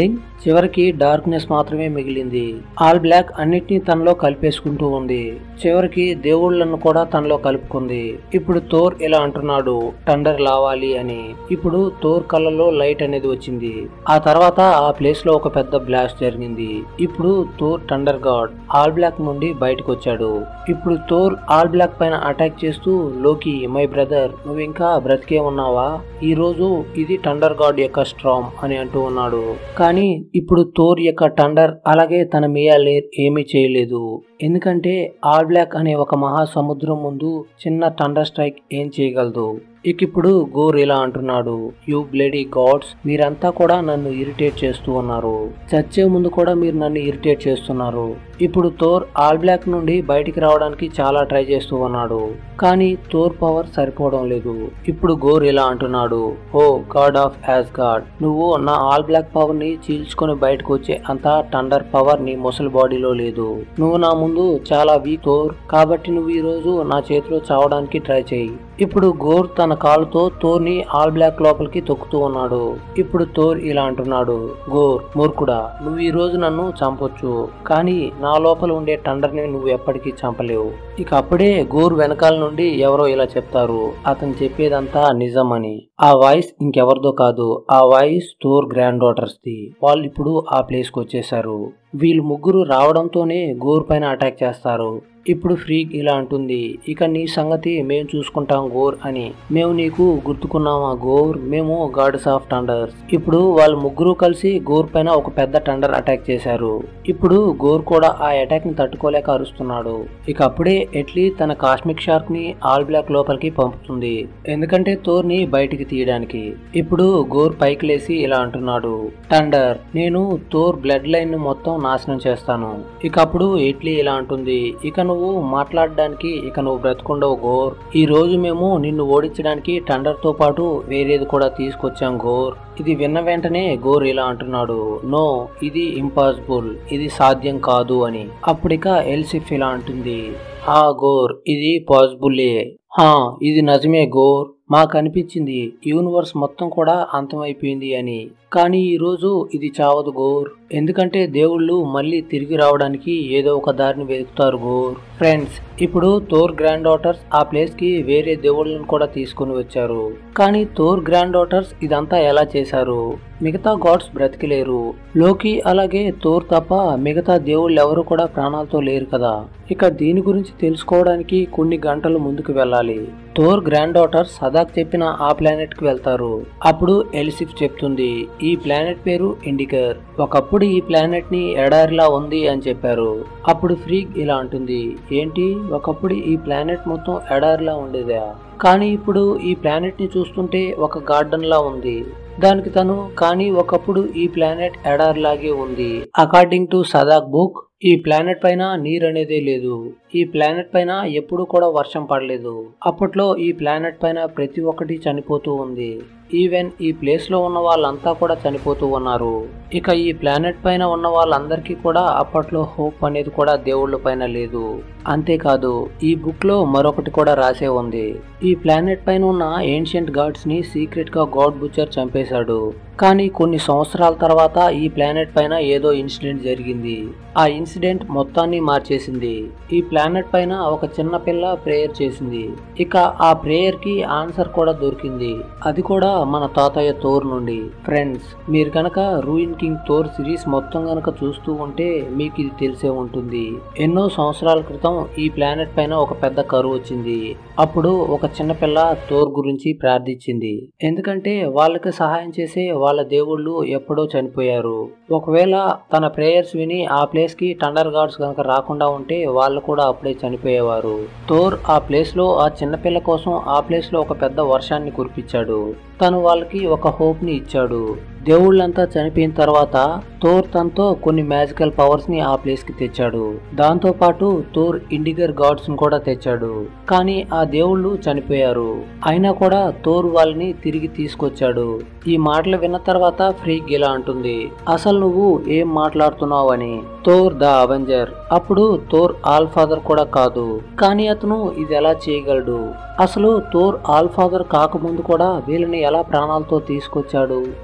ఎండింగ్ చివరికి డార్క్నెస్ మాత్రమే మిగిలింది ఆల్ బ్లాక్ అన్నిటినీ తనలో కలిపేసుకుంటూ ఉంది చివరికి దేవుళ్ళను కూడా తనలో కలుపుకుంది ఇప్పుడు థోర్ ఇలా అంటున్నాడు టండర్ లావాలి అని ఇప్పుడు థోర్ కళ్ళలో లైట్ అనేది వచ్చింది ఆ తర్వాత ఆ ప్లేస్ లో ఒక పెద్ద బ్లాస్ట్ జరిగింది ఇప్పుడు Thor thunder god All Black నుండి బయటకు వచ్చాడు ఇప్పుడు థోర్ ఆల్ బ్లాక్ పైన అటాక్ చేస్తూ లోకి మై బ్రదర్ నువ్వు ఇంకా బ్రతికే ఉన్నావా ఈ రోజు ఇది టండర్ గాడ్ యొక్క స్ట్రామ్ అని అంటూ ఉన్నాడు కానీ ఇప్పుడు థోర్ యొక్క టండర్ అలాగే తన మియాలేర్ ఏమీ చేయలేదు ఎందుకంటే ఆల్ బ్లాక్ అనే ఒక మహాసముద్రం ముందు చిన్న టండర్ స్ట్రైక్ ఏం చేయగలదు ఇక ఇప్పుడు గోర్ ఇలా అంటున్నాడు యూ బ్లడీ గాడ్స్ మీరంతా కూడా నన్ను ఇరిటేట్ చేస్తూ ఉన్నారు చచ్చే ముందు కూడా మీరు నన్ను ఇరిటేట్ చేస్తున్నారు ఇప్పుడు థోర్ ఆల్ బ్లాక్ నుండి బయటికి రావడానికి చాలా ట్రై చేస్తూ ఉన్నాడు కానీ థోర్ పవర్ సరిపోవడం లేదు ఇప్పుడు గోర్ ఇలా అంటున్నాడు oh god of Asgard నువ్వు నా ఆల్ బ్లాక్ పవర్ ని చీల్చుకొని బయటకు వచ్చే అంత టండర్ పవర్ నీ ముసలి బాడీలో లేదు నువ్వు నా ముందు చాలా వీక్ థోర్ కాబట్టి నువ్వు ఈ రోజు నా చేతిలో చావడానికి ట్రై చేయి ఇప్పుడు గోర్ తన కాలుతో థోర్ ని ఆల్ బ్లాక్ లోపలికి తొక్కుతూ ఉన్నాడు ఇప్పుడు థోర్ ఇలా అంటున్నాడు గోర్ మూర్ఖుడా నువ్వు ఈ రోజు నన్ను చంపొచ్చు కానీ నా లోపల ఉండే టండర్ ని నువ్వు ఎప్పటికీ చంపలేవు ఇక అప్పుడే గోర్ వెనకాల నుండి ఎవరో ఇలా చెప్తారు అతను చెప్పేదంతా నిజమని ఆ వాయిస్ ఇంకెవరిదో కాదు ఆ voice Thor granddaughters the వాళ్ళు ఇప్పుడు ఆ ప్లేస్ కి వచ్చేసారు వీళ్ళు ముగ్గురు రావడంతోనే గోర్ పైన అటాక్ చేస్తారు ఇప్పుడు ఫ్రీక్ ఇలా అంటుంది ఇక నీ సంగతి మేము చూసుకుంటాం గోర్ అని మేము నీకు గుర్తుకున్నామా గోర్ మేము గాడ్స్ ఆఫ్ టండర్స్ ఇప్పుడు వాళ్ళు ముగ్గురు కలిసి గోర్ పైన ఒక పెద్ద టండర్ అటాక్ చేశారు ఇప్పుడు గోర్ కూడా ఆ అటాక్ ని తట్టుకోలేక అరుస్తున్నాడు ఇక అప్పుడే ఎట్లీ తన కాస్మిక్ షార్క్ ని ఆల్ బ్లాక్ లోపలికి పంపుతుంది ఎందుకంటే థోర్ ని బయటికి తీయడానికి ఇప్పుడు గోర్ పైకి లేసి ఇలా అంటున్నాడు టండర్ నేను థోర్ బ్లడ్ లైన్ ను మొత్తం నాశనం చేస్తాను ఇక అప్పుడు ఎట్లీ ఇలా అంటుంది ఇక నువ్వు మాట్లాడడానికి ఇక నువ్వు బ్రతుకుండవు గోర్ ఈ రోజు మేము నిన్ను ఓడించడానికి టండర్ తో పాటు వేరేది కూడా తీసుకొచ్చాం గోర్ ఇది విన్న వెంటనే గోర్ ఇలా అంటున్నాడు నో ఇది ఇంపాసిబుల్ ఇది సాధ్యం కాదు అని అప్పుడిక ఎల్సిఫ్ ఇలా అంటుంది హా గోర్ ఇది పాసిబుల్లే హా ఇది నిజమే గోర్ మాకు అనిపించింది యూనివర్స్ మొత్తం కూడా అంతమైపోయింది అని కానీ ఈ రోజు ఇది చావదు గోర్ ఎందుకంటే దేవుళ్ళు మళ్ళీ తిరిగి రావడానికి ఏదో ఒక దారిని వెతుకుతారు గోర్ ఫ్రెండ్స్ ఇప్పుడు థోర్ గ్రాండ్ డాటర్స్ ఆ ప్లేస్ కి వేరే దేవుళ్ళను కూడా తీసుకుని వచ్చారు కానీ థోర్ గ్రాండ్ డాటర్స్ ఇదంతా ఎలా చేశారు మిగతా గాడ్స్ బ్రతికిలేరు లోకి అలాగే థోర్ తప్ప మిగతా దేవుళ్ళు ఎవరు కూడా ప్రాణాలతో లేరు కదా ఇక దీని గురించి తెలుసుకోవడానికి కొన్ని గంటలు ముందుకు వెళ్ళాలి థోర్ గ్రాండ్ డాటర్ సదాక్ చెప్పిన ఆ ప్లానెట్ కి వెళ్తారు అప్పుడు ఎలిసిఫ్ చెప్తుంది ఈ ప్లానెట్ పేరు ఇండికర్ ఒకప్పుడు ఈ ప్లానెట్ ని ఎడారిలా ఉంది అని చెప్పారు అప్పుడు ఫ్రీక్ ఇలా అంటుంది ఏంటి ఒకప్పుడు ఈ ప్లానెట్ మొత్తం ఎడారిలా ఉండేదా కానీ ఇప్పుడు ఈ ప్లానెట్ ని చూస్తుంటే ఒక గార్డెన్ లా ఉంది దానికి తను కానీ ఒకప్పుడు ఈ ప్లానెట్ ఎడార్ లాగే ఉంది అకార్డింగ్ టు సదాక్ బుక్ ఈ ప్లానెట్ పైన నీరు అనేదే లేదు ఈ ప్లానెట్ పైన ఎప్పుడు కూడా వర్షం పడలేదు అప్పట్లో ఈ ప్లానెట్ పైన ప్రతి ఒక్కటి చనిపోతూ ఉంది ఈవెన్ ఈ ప్లేస్ లో ఉన్న వాళ్ళంతా కూడా చనిపోతూ ఉన్నారు ఇక ఈ ప్లానెట్ పైన ఉన్న వాళ్ళందరికీ కూడా అప్పట్లో హోప్ అనేది కూడా దేవుళ్ళ పైన లేదు అంతేకాదు ఈ బుక్ లో మరొకటి కూడా రాసే ఉంది ఈ ప్లానెట్ పైన ఉన్న ఏన్షియంట్ గాడ్స్ ని సీక్రెట్ గా గాడ్ బుచ్చర్ చంపేశాడు కానీ కొన్ని సంవత్సరాల తర్వాత ఈ ప్లానెట్ పైన ఏదో ఇన్సిడెంట్ జరిగింది ఆ ఇన్సిడెంట్ మొత్తాన్ని మార్చేసింది ఈ ప్లానెట్ పైన ఒక చిన్న పిల్ల ప్రేయర్ చేసింది ఇక ఆ ప్రేయర్ కి ఆన్సర్ కూడా దొరికింది అది కూడా మన తాతయ్య తోర్ నుండి ఫ్రెండ్స్ మీరు కనుక రూయిన్ కింగ్ తోర్ సిరీస్ మొత్తం గనక చూస్తూ ఉంటే మీకు ఇది తెలిసే ఉంటుంది ఎన్నో సంవత్సరాల క్రితం ఈ ప్లానెట్ పైన ఒక పెద్ద కరువు వచ్చింది అప్పుడు ఒక చిన్న పిల్ల తోర్ గురించి ప్రార్థించింది ఎందుకంటే వాళ్ళకి సహాయం చేసే వాళ్ళ దేవుళ్ళు ఎప్పుడో చనిపోయారు ఒకవేళ తన ప్రేయర్స్ విని ఆ ప్లేస్ కి టండర్ గాడ్స్ కనుక రాకుండా ఉంటే వాళ్ళు కూడా అప్పుడే చనిపోయేవారు థోర్ ఆ ప్లేస్ లో ఆ చిన్నపిల్ల కోసం ఆ ప్లేస్ లో ఒక పెద్ద వర్షాన్ని కురిపించాడు తను వాళ్ళకి ఒక హోప్ ని ఇచ్చాడు దేవుళ్ళంతా చనిపోయిన తర్వాత థోర్ తనతో కొన్ని మ్యాజికల్ పవర్స్ ని ఆ ప్లేస్ కి తెచ్చాడు దాంతో పాటు థోర్ ఇండిగర్ గాడ్స్ ని కూడా తెచ్చాడు కానీ ఆ దేవుళ్ళు చనిపోయారు అయినా కూడా థోర్ వాళ్ళని తిరిగి తీసుకొచ్చాడు ఈ మాటలు విన్న తర్వాత ఫ్రీక్ ఇలా అంటుంది అసలు నువ్వు ఏం మాట్లాడుతున్నావు అని థోర్ ద అవెంజర్ అప్పుడు థోర్ ఆల్ ఫాదర్ కూడా కాదు కానీ అతను ఇది ఎలా చేయగలడు అసలు థోర్ ఆల్ ఫాదర్ కాకముందు కూడా వీళ్ళని ఎలా ప్రాణాలతో తీసుకొచ్చాడు తాతయ్య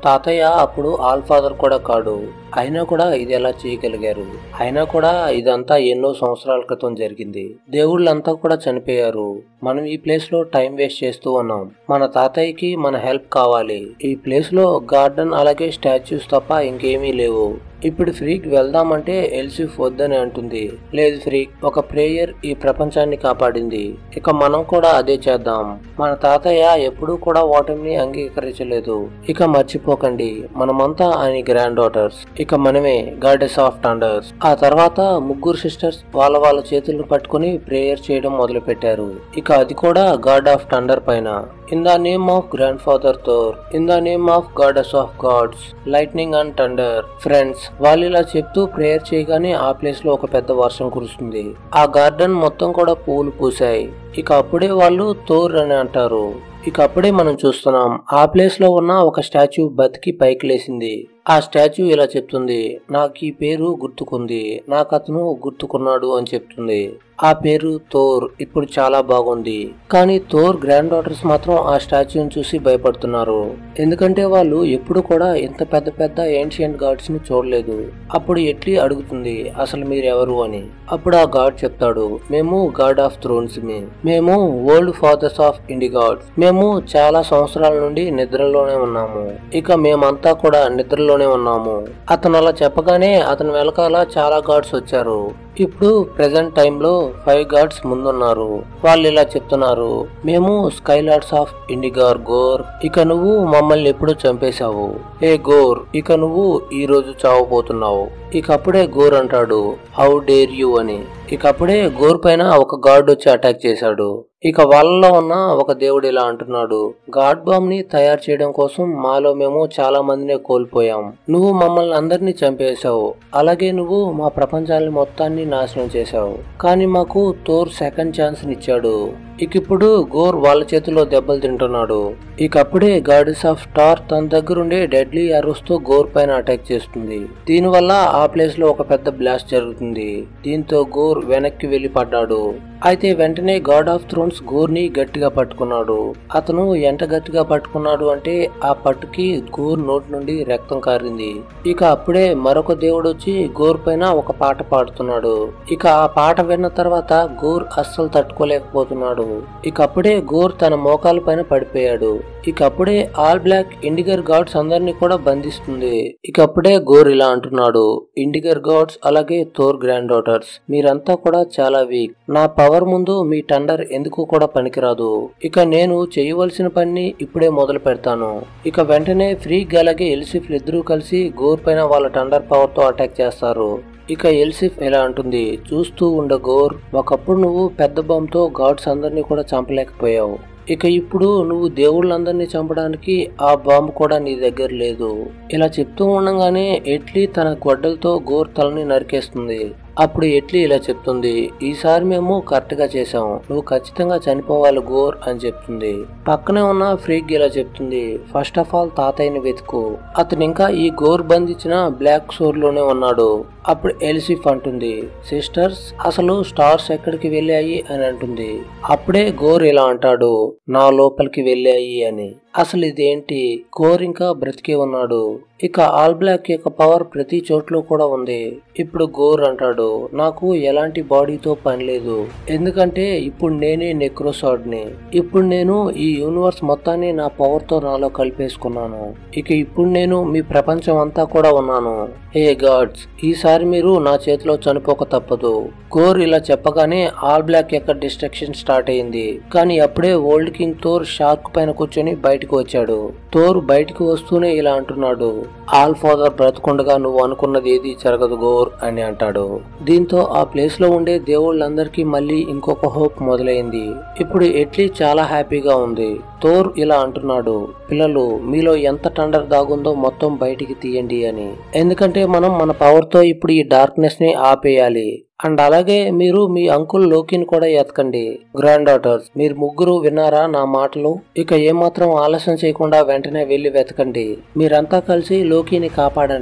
అప్పుడు ఆల్ ఫాదర్ కూడా కాడు అయినా కూడా ఇది ఎలా చేయగలిగారు అయినా కూడా ఇదంతా ఎన్నో సంవత్సరాల క్రితం జరిగింది దేవుళ్ళంతా కూడా చనిపోయారు మనం ఈ ప్లేస్ లో టైం వేస్ట్ చేస్తూ ఉన్నాం మన తాతయ్యకి మన హెల్ప్ కావాలి ఈ ప్లేస్ లో గార్డెన్ అలాగే స్టాచ్యూస్ తప్ప ఇంకేమీ లేవు ఇప్పుడు ఫ్రీక్ వెళ్దామంటే ఎల్సిఫ్ వద్దని అంటుంది లేదు ఫ్రీక్ ఒక ప్రేయర్ ఈ ప్రపంచాన్ని కాపాడింది ఇక మనం కూడా అదే చేద్దాం మన తాతయ్య ఎప్పుడూ కూడా ఓటమిని అంగీకరించలేదు ఇక మర్చిపోకండి మనమంతా ఆయన గ్రాండ్ డాటర్స్ ఇక మనమే గాడెస్ ఆఫ్ టాండర్స్ ఆ తర్వాత ముగ్గురు సిస్టర్స్ వాళ్ళ వాళ్ళ చేతులను పట్టుకుని ప్రేయర్ చేయడం మొదలు పెట్టారు ఇక అది కూడా గాడ్ ఆఫ్ టాండర్ పైన in the name of grandfather Thor in the name of goddess of gods lightning and thunder friends వాళ్ళు ఇలా చెప్తూ ప్రేయర్ చేయగానే ఆ ప్లేస్ లో ఒక పెద్ద వర్షం కురుస్తుంది ఆ గార్డెన్ మొత్తం కూడా పూలు పూసాయి ఇక అప్పుడే వాళ్ళు థోర్ అని అంటారు ఇక అప్పుడే మనం చూస్తున్నాం ఆ ప్లేస్ లో ఉన్న ఒక స్టాచ్యూ బతికి పైకి లేసింది ఆ స్టాచ్యూ ఇలా చెప్తుంది నాకు ఈ పేరు గుర్తుకుంది నాకు అతను గుర్తుకున్నాడు అని చెప్తుంది ఆ పేరు థోర్ ఇప్పుడు చాలా బాగుంది కానీ థోర్ గ్రాండ్ డాటర్స్ మాత్రం ఆ స్టాచ్యూని చూసి భయపడుతున్నారు ఎందుకంటే వాళ్ళు ఎప్పుడు కూడా ఇంత పెద్ద పెద్ద ఏన్షియంట్ గాడ్స్ ని చూడలేదు అప్పుడు ఎట్లీ అడుగుతుంది అసలు మీరు ఎవరు అని అప్పుడు ఆ గాడ్ చెప్తాడు మేము గాడ్ ఆఫ్ థ్రోన్స్ మేము old fathers of Indigarr మేము చాలా సంవత్సరాల నుండి నిద్రలోనే ఉన్నాము ఇక మేమంతా కూడా నిద్రలోనే ఉన్నాము అతను అలా చెప్పగానే అతని వెనకాల చాలా గాడ్స్ వచ్చారు ఇప్పుడు ప్రెసెంట్ టైంలో ఫైవ్ గాడ్స్ ముందున్నారు వాళ్ళు ఇలా చెప్తున్నారు మేము sky lords of Indigarr Gorr ఇక నువ్వు మమ్మల్ని ఎప్పుడు చంపేశావు ఏ గోర్ ఇక నువ్వు ఈ రోజు చావబోతున్నావు ఇక అప్పుడే గోర్ అంటాడు హౌ డేర్ యూ అని ఇక అప్పుడే గోర్ పైన ఒక గాడ్ వచ్చి అటాక్ చేశాడు ఇక వాళ్ళలో ఉన్న ఒక దేవుడు ఇలా అంటున్నాడు గాడ్ బాంబ్ ని తయారు చేయడం కోసం మాలో మేము చాలా మందిని కోల్పోయాం నువ్వు మమ్మల్ని అందరినీ చంపేశావు అలాగే నువ్వు మా ప్రపంచాన్ని మొత్తాన్ని నాశనం చేశావు కానీ మాకు తోర్ సెకండ్ ఛాన్స్ ఇచ్చాడు ఇక ఇప్పుడు గోర్ వాళ్ళ చేతిలో దెబ్బలు తింటున్నాడు ఇక అప్పుడే గాడెస్ ఆఫ్ స్టార్ తన దగ్గరుండే డెడ్లీ అరోస్ తో గోర్ పైన అటాక్ చేస్తుంది దీనివల్ల ఆ ప్లేస్ లో ఒక పెద్ద బ్లాస్ట్ జరుగుతుంది దీంతో గోర్ వెనక్కి వెళ్లి పడ్డాడు అయితే వెంటనే గాడ్ ఆఫ్ థ్రోన్స్ గోర్ ని గట్టిగా పట్టుకున్నాడు అతను ఎంత గట్టిగా పట్టుకున్నాడు అంటే ఆ పట్టుకి గోర్ నోటి నుండి రక్తం కారింది ఇక అప్పుడే మరొక దేవుడు వచ్చి గోర్ పైన ఒక పాట పాడుతున్నాడు ఇక ఆ పాట విన్న తర్వాత గోర్ అస్సలు తట్టుకోలేకపోతున్నాడు ఇక అప్పుడే గోర్ తన మోకాల పైన పడిపోయాడు ఇక అప్పుడే ఆల్ బ్లాక్ ఇండిగర్ గాడ్స్ అందరినీ కూడా బంధిస్తుంది ఇక అప్పుడే గోర్ ఇలా అంటున్నాడు ఇండిగర్ గాడ్స్ అలాగే థోర్ గ్రాండ్ డాటర్స్ మీరంతా కూడా చాలా వీక్ నా పవర్ ముందు మీ టండర్ ఎందుకు కూడా పనికిరాదు ఇక నేను చేయవలసిన పని ఇప్పుడే మొదలు పెడతాను ఇక వెంటనే ఫ్రీ అలాగే ఎల్సిఫ్ ఇద్దరూ కలిసి గోర్ పైన వాళ్ళ టండర్ పవర్ తో అటాక్ చేస్తారు ఇక ఎల్సిఫ్ ఎలా అంటుంది చూస్తూ ఉండ గోర్ ఒకప్పుడు నువ్వు పెద్ద బాంబుతో గాడ్స్ అందరినీ కూడా చంపలేకపోయావు ఇక ఇప్పుడు నువ్వు దేవుళ్ళందరినీ చంపడానికి ఆ బాంబు కూడా నీ దగ్గర లేదు ఇలా చెప్తూ ఉండగానే ఎట్లీ తన గొడ్డలతో గోర్ తలని నరికేస్తుంది అప్పుడు ఎట్లీ ఇలా చెప్తుంది ఈసారి మేము కరెక్ట్ గా చేసాం నువ్వు ఖచ్చితంగా చనిపోవాలి గోర్ అని చెప్తుంది పక్కనే ఉన్న ఫ్రీక్ ఇలా చెప్తుంది ఫస్ట్ ఆఫ్ ఆల్ తాతయ్యని వెతుకు అతను ఇంకా ఈ గోర్ బంధించిన బ్లాక్ సోర్ లోనే ఉన్నాడు అప్పుడు ఎలిసిఫ్ అంటుంది సిస్టర్స్ అసలు స్టార్స్ ఎక్కడికి వెళ్ళాయి అని అంటుంది అప్పుడే గోర్ ఇలా అంటాడు నా లోపలికి వెళ్ళాయి అని అసలు ఇదేంటి గోర్ ఇంకా బ్రతికే ఉన్నాడు ఇక ఆల్ బ్లాక్ యొక్క పవర్ ప్రతి చోట్లో కూడా ఉంది ఇప్పుడు గోర్ అంటాడు నాకు ఎలాంటి బాడీతో పని లేదు ఎందుకంటే ఇప్పుడు నేనే నెక్రోసాడ్ ని ఇప్పుడు నేను ఈ యూనివర్స్ మొత్తాన్ని నా పవర్ తో నాలో కలిపేసుకున్నాను ఇక ఇప్పుడు నేను మీ ప్రపంచం అంతా కూడా ఉన్నాను ఏ గాడ్స్ ఈసారి మీరు నా చేతిలో చనిపోక తప్పదు గోర్ ఇలా చెప్పగానే ఆల్ బ్లాక్ యొక్క డిస్ట్రక్షన్ స్టార్ట్ అయింది కానీ అప్పుడే ఓల్డ్ కింగ్ థోర్ షార్క్ పైన కూర్చొని బయటకు వచ్చాడు థోర్ బయటకు వస్తూనే ఇలా అంటున్నాడు ఆల్ ఫాదర్ బ్రతకుండగా నువ్వు అనుకున్నది ఏది జరగదు గోర్ అని అంటాడు దీంతో ఆ ప్లేస్ లో ఉండే దేవుళ్ళందరికీ మళ్ళీ ఇంకొక హోప్ మొదలైంది ఇప్పుడు ఎట్లీ చాలా హ్యాపీగా ఉంది థోర్ ఇలా అంటున్నాడు పిల్లలు మీలో ఎంత టండర్ దాగుందో మొత్తం బయటికి తీయండి అని ఎందుకంటే మనం మన పవర్ తో ఇప్పుడు ఈ డార్క్నెస్ ని ఆపేయాలి అండ్ అలాగే మీరు మీ అంకుల్ లోకిని కూడా ఎతకండి గ్రాండ్ డాటర్స్ మీరు ముగ్గురు విన్నారా నా మాటలు ఇక ఏమాత్రం ఆలస్యం చేయకుండా వెంటనే వెళ్లి వెతకండి మీరంతా కలిసి లోకిని కాపాడండి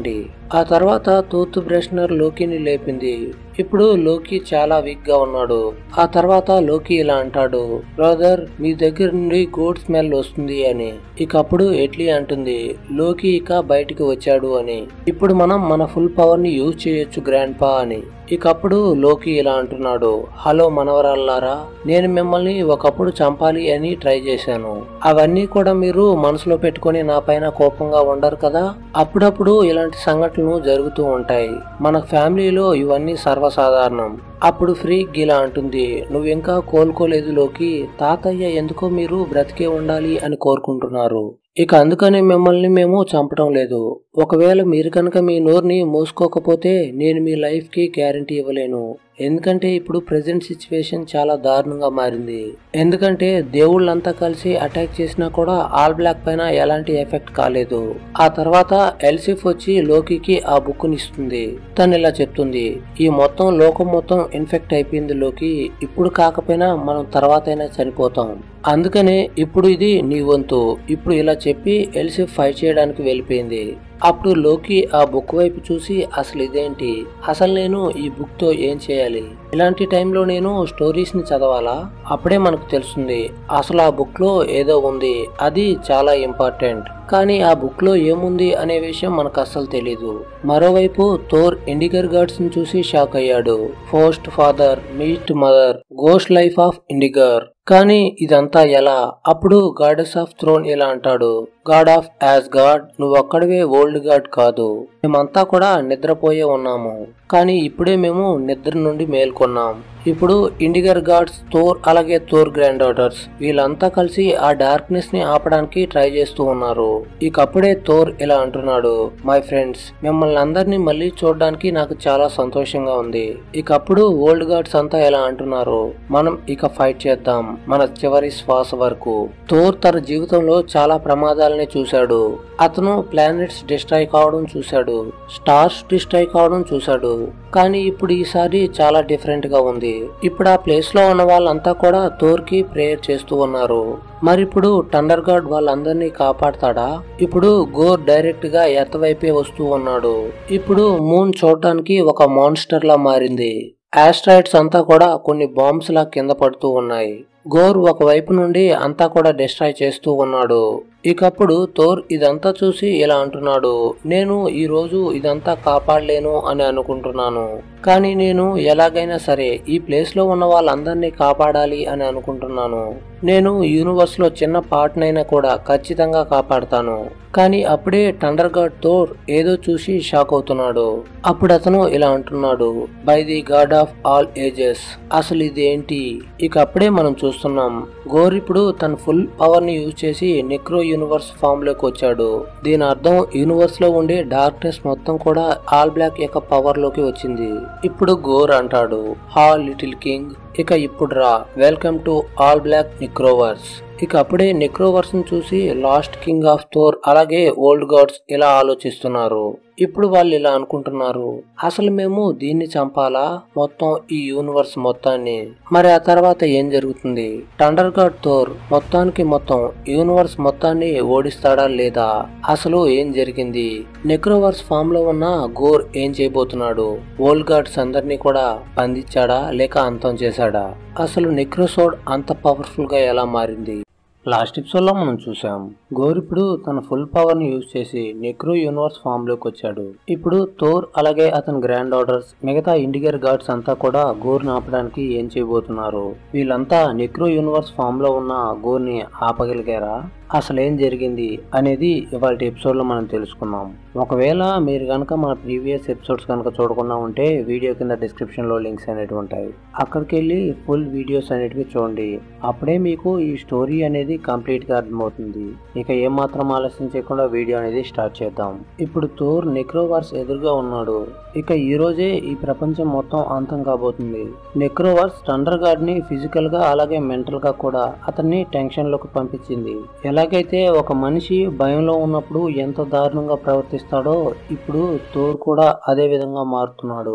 ఆ తర్వాత టూత్ బ్రష్నర్ లోకిని లేపింది ఇప్పుడు లోకి చాలా వీక్ గా ఉన్నాడు ఆ తర్వాత లోకి ఇలా అంటాడు బ్రదర్ మీ దగ్గర నుండి గుడ్ స్మెల్ వస్తుంది అని ఇక అప్పుడు ఎట్లీ అంటుంది లోకి ఇక బయటికి వచ్చాడు అని ఇప్పుడు మనం మన ఫుల్ పవర్ ని యూజ్ చేయొచ్చు గ్రాండ్ పా అని ఇక అప్పుడు లోకి ఇలా అంటున్నాడు హలో మనవరాల్లారా నేను మిమ్మల్ని ఒకప్పుడు చంపాలి అని ట్రై చేశాను అవన్నీ కూడా మీరు మనసులో పెట్టుకొని నా పైన కోపంగా ఉండరు కదా అప్పుడప్పుడు ఇలాంటి సంఘటనలు జరుగుతూ ఉంటాయి మన ఫ్యామిలీలో ఇవన్నీ సర్వసాధారణం అప్పుడు ఫ్రీక్ ఇలా అంటుంది నువ్వింకా కోలుకోలేదు లోకి తాతయ్య ఎందుకో మీరు బ్రతికే ఉండాలి అని కోరుకుంటున్నారు ఇక అందుకని మిమ్మల్ని మేము చంపడం లేదు ఒకవేళ మీరు కనుక మీ నోరుని మూసుకోకపోతే నేను మీ లైఫ్కి గ్యారంటీ ఇవ్వలేను ఎందుకంటే ఇప్పుడు ప్రజెంట్ సిచ్యువేషన్ చాలా దారుణంగా మారింది ఎందుకంటే దేవుళ్ళంతా కలిసి అటాక్ చేసినా కూడా ఆల్ బ్లాక్ పైన ఎలాంటి ఎఫెక్ట్ కాలేదు ఆ తర్వాత ఎల్సిఫ్ వచ్చి లోకికి ఆ బుక్ ఇస్తుంది తను ఇలా చెప్తుంది ఈ మొత్తం లోకం మొత్తం ఇన్ఫెక్ట్ అయిపోయింది లోకి ఇప్పుడు కాకపోయినా మనం తర్వాత అయినా చనిపోతాం అందుకనే ఇప్పుడు ఇది నీ వంతు ఇప్పుడు ఇలా చెప్పి ఎల్సిఫ్ ఫైట్ చేయడానికి వెళ్ళిపోయింది అప్పుడు లోకి ఆ బుక్ వైపు చూసి అసలు ఇదేంటి అసలు నేను ఈ బుక్ తో ఏం చేయాలి ఇలాంటి టైంలో నేను స్టోరీస్ ని చదవాలా అప్పుడే మనకు తెలుస్తుంది అసలు ఆ బుక్ లో ఏదో ఉంది అది చాలా ఇంపార్టెంట్ కానీ ఆ బుక్ లో ఏముంది అనే విషయం మనకు అస్సలు తెలీదు మరోవైపు థోర్ ఇండిగర్ గార్డ్స్ ని చూసి షాక్ అయ్యాడు ఫోస్ట్ father meet mother ghost life of Indigarr కానీ ఇదంతా ఎలా అప్పుడు గాడెస్ ఆఫ్ థ్రోన్ ఇలా అంటాడు గాడ్ ఆఫ్ యాజ్ గాడ్ నువ్వు ఒక్కడివే ఓల్డ్ గాడ్ కాదు మేమంతా కూడా నిద్రపోయే ఉన్నాము కానీ ఇప్పుడే మేము నిద్ర నుండి మేల్కొన్నాం ఇప్పుడు ఇండిగర్ గాడ్స్ థోర్ అలాగే థోర్ గ్రాండ్ డాటర్స్ వీళ్ళంతా కలిసి ఆ డార్క్నెస్ ని ఆపడానికి ట్రై చేస్తూ ఉన్నారు ఇక అప్పుడే థోర్ ఇలా అంటున్నాడు మై ఫ్రెండ్స్ మిమ్మల్ని అందరినీ మళ్ళీ చూడడానికి నాకు చాలా సంతోషంగా ఉంది ఇక అప్పుడు ఓల్డ్ గాడ్స్ అంతా ఎలా అంటున్నారు మనం ఇక ఫైట్ చేద్దాం మన చివరి శ్వాస వరకు థోర్ తన జీవితంలో చాలా ప్రమాదాలని చూశాడు అతను ప్లానెట్స్ డిస్ట్రాయ్ కావడం చూశాడు స్టార్స్ డిస్ట్రాయ్ కావడం చూశాడు కానీ ఇప్పుడు ఈసారి చాలా డిఫరెంట్ గా ఉంది ఇప్పుడు ఆ ప్లేస్ లో ఉన్న వాళ్ళంతా కూడా థోర్ కి ప్రేయర్ చేస్తూ ఉన్నారు మరి ఇప్పుడు టండర్ గార్డ్ వాళ్ళందరినీ కాపాడతాడా ఇప్పుడు గోర్ డైరెక్ట్ గా ఎర్త్ వైపే వస్తూ ఉన్నాడు ఇప్పుడు మూన్ చూడటానికి ఒక మాన్స్టర్ లా మారింది ఆస్ట్రాయిడ్స్ అంతా కూడా కొన్ని బాంబ్స్ లా కింద పడుతూ ఉన్నాయి గోర్ ఒక వైపు నుండి అంతా కూడా డిస్ట్రాయ్ చేస్తూ ఉన్నాడు ఇకప్పుడు థోర్ ఇదంతా చూసి ఇలా అంటున్నాడు నేను ఈ రోజు ఇదంతా కాపాడలేను అని అనుకుంటున్నాను కానీ నేను ఎలాగైనా సరే ఈ ప్లేస్ లో ఉన్న వాళ్ళందరినీ కాపాడాలి అని అనుకుంటున్నాను నేను యూనివర్స్ లో చిన్న పార్ట్నైనా కూడా ఖచ్చితంగా కాపాడతాను కానీ అప్పుడే టండర్ గాడ్ థోర్ ఏదో చూసి షాక్ అవుతున్నాడు అప్పుడు అతను ఇలా అంటున్నాడు by the god of all ages అసలు ఇది ఏంటి ఇక అప్పుడే మనం చూస్తున్నాం గోర్ ఇప్పుడు తన ఫుల్ పవర్ ని యూజ్ చేసి నెక్రో యూనివర్స్ ఫామ్ లోకి వచ్చాడు దీని అర్థం యూనివర్స్ లో ఉండే డార్క్నెస్ మొత్తం కూడా ఆల్ బ్లాక్ యొక్క పవర్ లోకి వచ్చింది ఇప్పుడు గోర్ అంటాడు హా లిటిల్ కింగ్ ఇక ఇప్పుడు రా welcome to all black Necroverse ఇక అప్పుడే నెక్రోవర్స్ ని చూసి లాస్ట్ కింగ్ ఆఫ్ థోర్ అలాగే ఓల్డ్ గాడ్స్ ఇలా ఆలోచిస్తున్నారు ఇప్పుడు వాళ్ళు ఇలా అనుకుంటున్నారు అసలు మేము దీన్ని చంపాలా మొత్తం ఈ యూనివర్స్ మొత్తాన్ని మరి ఆ తర్వాత ఏం జరుగుతుంది టండర్ గాడ్ థోర్ మొత్తానికి మొత్తం యూనివర్స్ మొత్తాన్ని ఓడిస్తాడా లేదా అసలు ఏం జరిగింది నెక్రోవర్స్ ఫామ్ లో ఉన్న గోర్ ఏం చేయబోతున్నాడు ఓల్డ్ గాడ్స్ అందరినీ కూడా బంధించాడా లేక అంతం చేశాడా అసలు నెక్రోసోడ్ అంత పవర్ఫుల్ గా ఎలా మారింది లాస్ట్ ఎపిసోడ్లో మనం చూసాం గోర్ ఇప్పుడు తన ఫుల్ పవర్ని యూజ్ చేసి నెక్రో యూనివర్స్ ఫామ్ లోకి వచ్చాడు ఇప్పుడు థోర్ అలాగే అతని గ్రాండ్ ఆర్డర్స్ మిగతా ఇండిగర్ గార్డ్స్ అంతా కూడా గోర్ని ఆపడానికి ఏం చేయబోతున్నారు వీళ్ళంతా నెక్రో యూనివర్స్ ఫామ్ లో ఉన్న గోర్ని ఆపగలిగారా అసలు ఏం జరిగింది అనేది ఇవాళ ఎపిసోడ్లో మనం తెలుసుకుందాం ఒకవేళ మీరు కనుక మన ప్రీవియస్ ఎపిసోడ్స్ కనుక చూడకుండా ఉంటే వీడియో కింద డిస్క్రిప్షన్లో లింక్స్ అనేవి ఉంటాయి అక్కడికి వెళ్ళి ఫుల్ వీడియోస్ అనేటివి చూడండి అప్పుడే మీకు ఈ స్టోరీ అనేది కంప్లీట్గా అర్థమవుతుంది ఇక ఏమాత్రం ఆలస్యం చేయకుండా వీడియో అనేది స్టార్ట్ చేద్దాం ఇప్పుడు థోర్ నెక్రోవర్స్ ఎదురుగా ఉన్నాడు ఇక ఈ రోజే ఈ ప్రపంచం మొత్తం అంతం కాబోతుంది నెక్రోవర్స్ టండర్ గార్డ్ ని ఫిజికల్ గా అలాగే మెంటల్ గా కూడా అతన్ని టెన్షన్ లోకి పంపించింది ఎలాగైతే ఒక మనిషి భయంలో ఉన్నప్పుడు ఎంత దారుణంగా ప్రవర్తిస్తాడో ఇప్పుడు థోర్ కూడా అదే విధంగా మారుతున్నాడు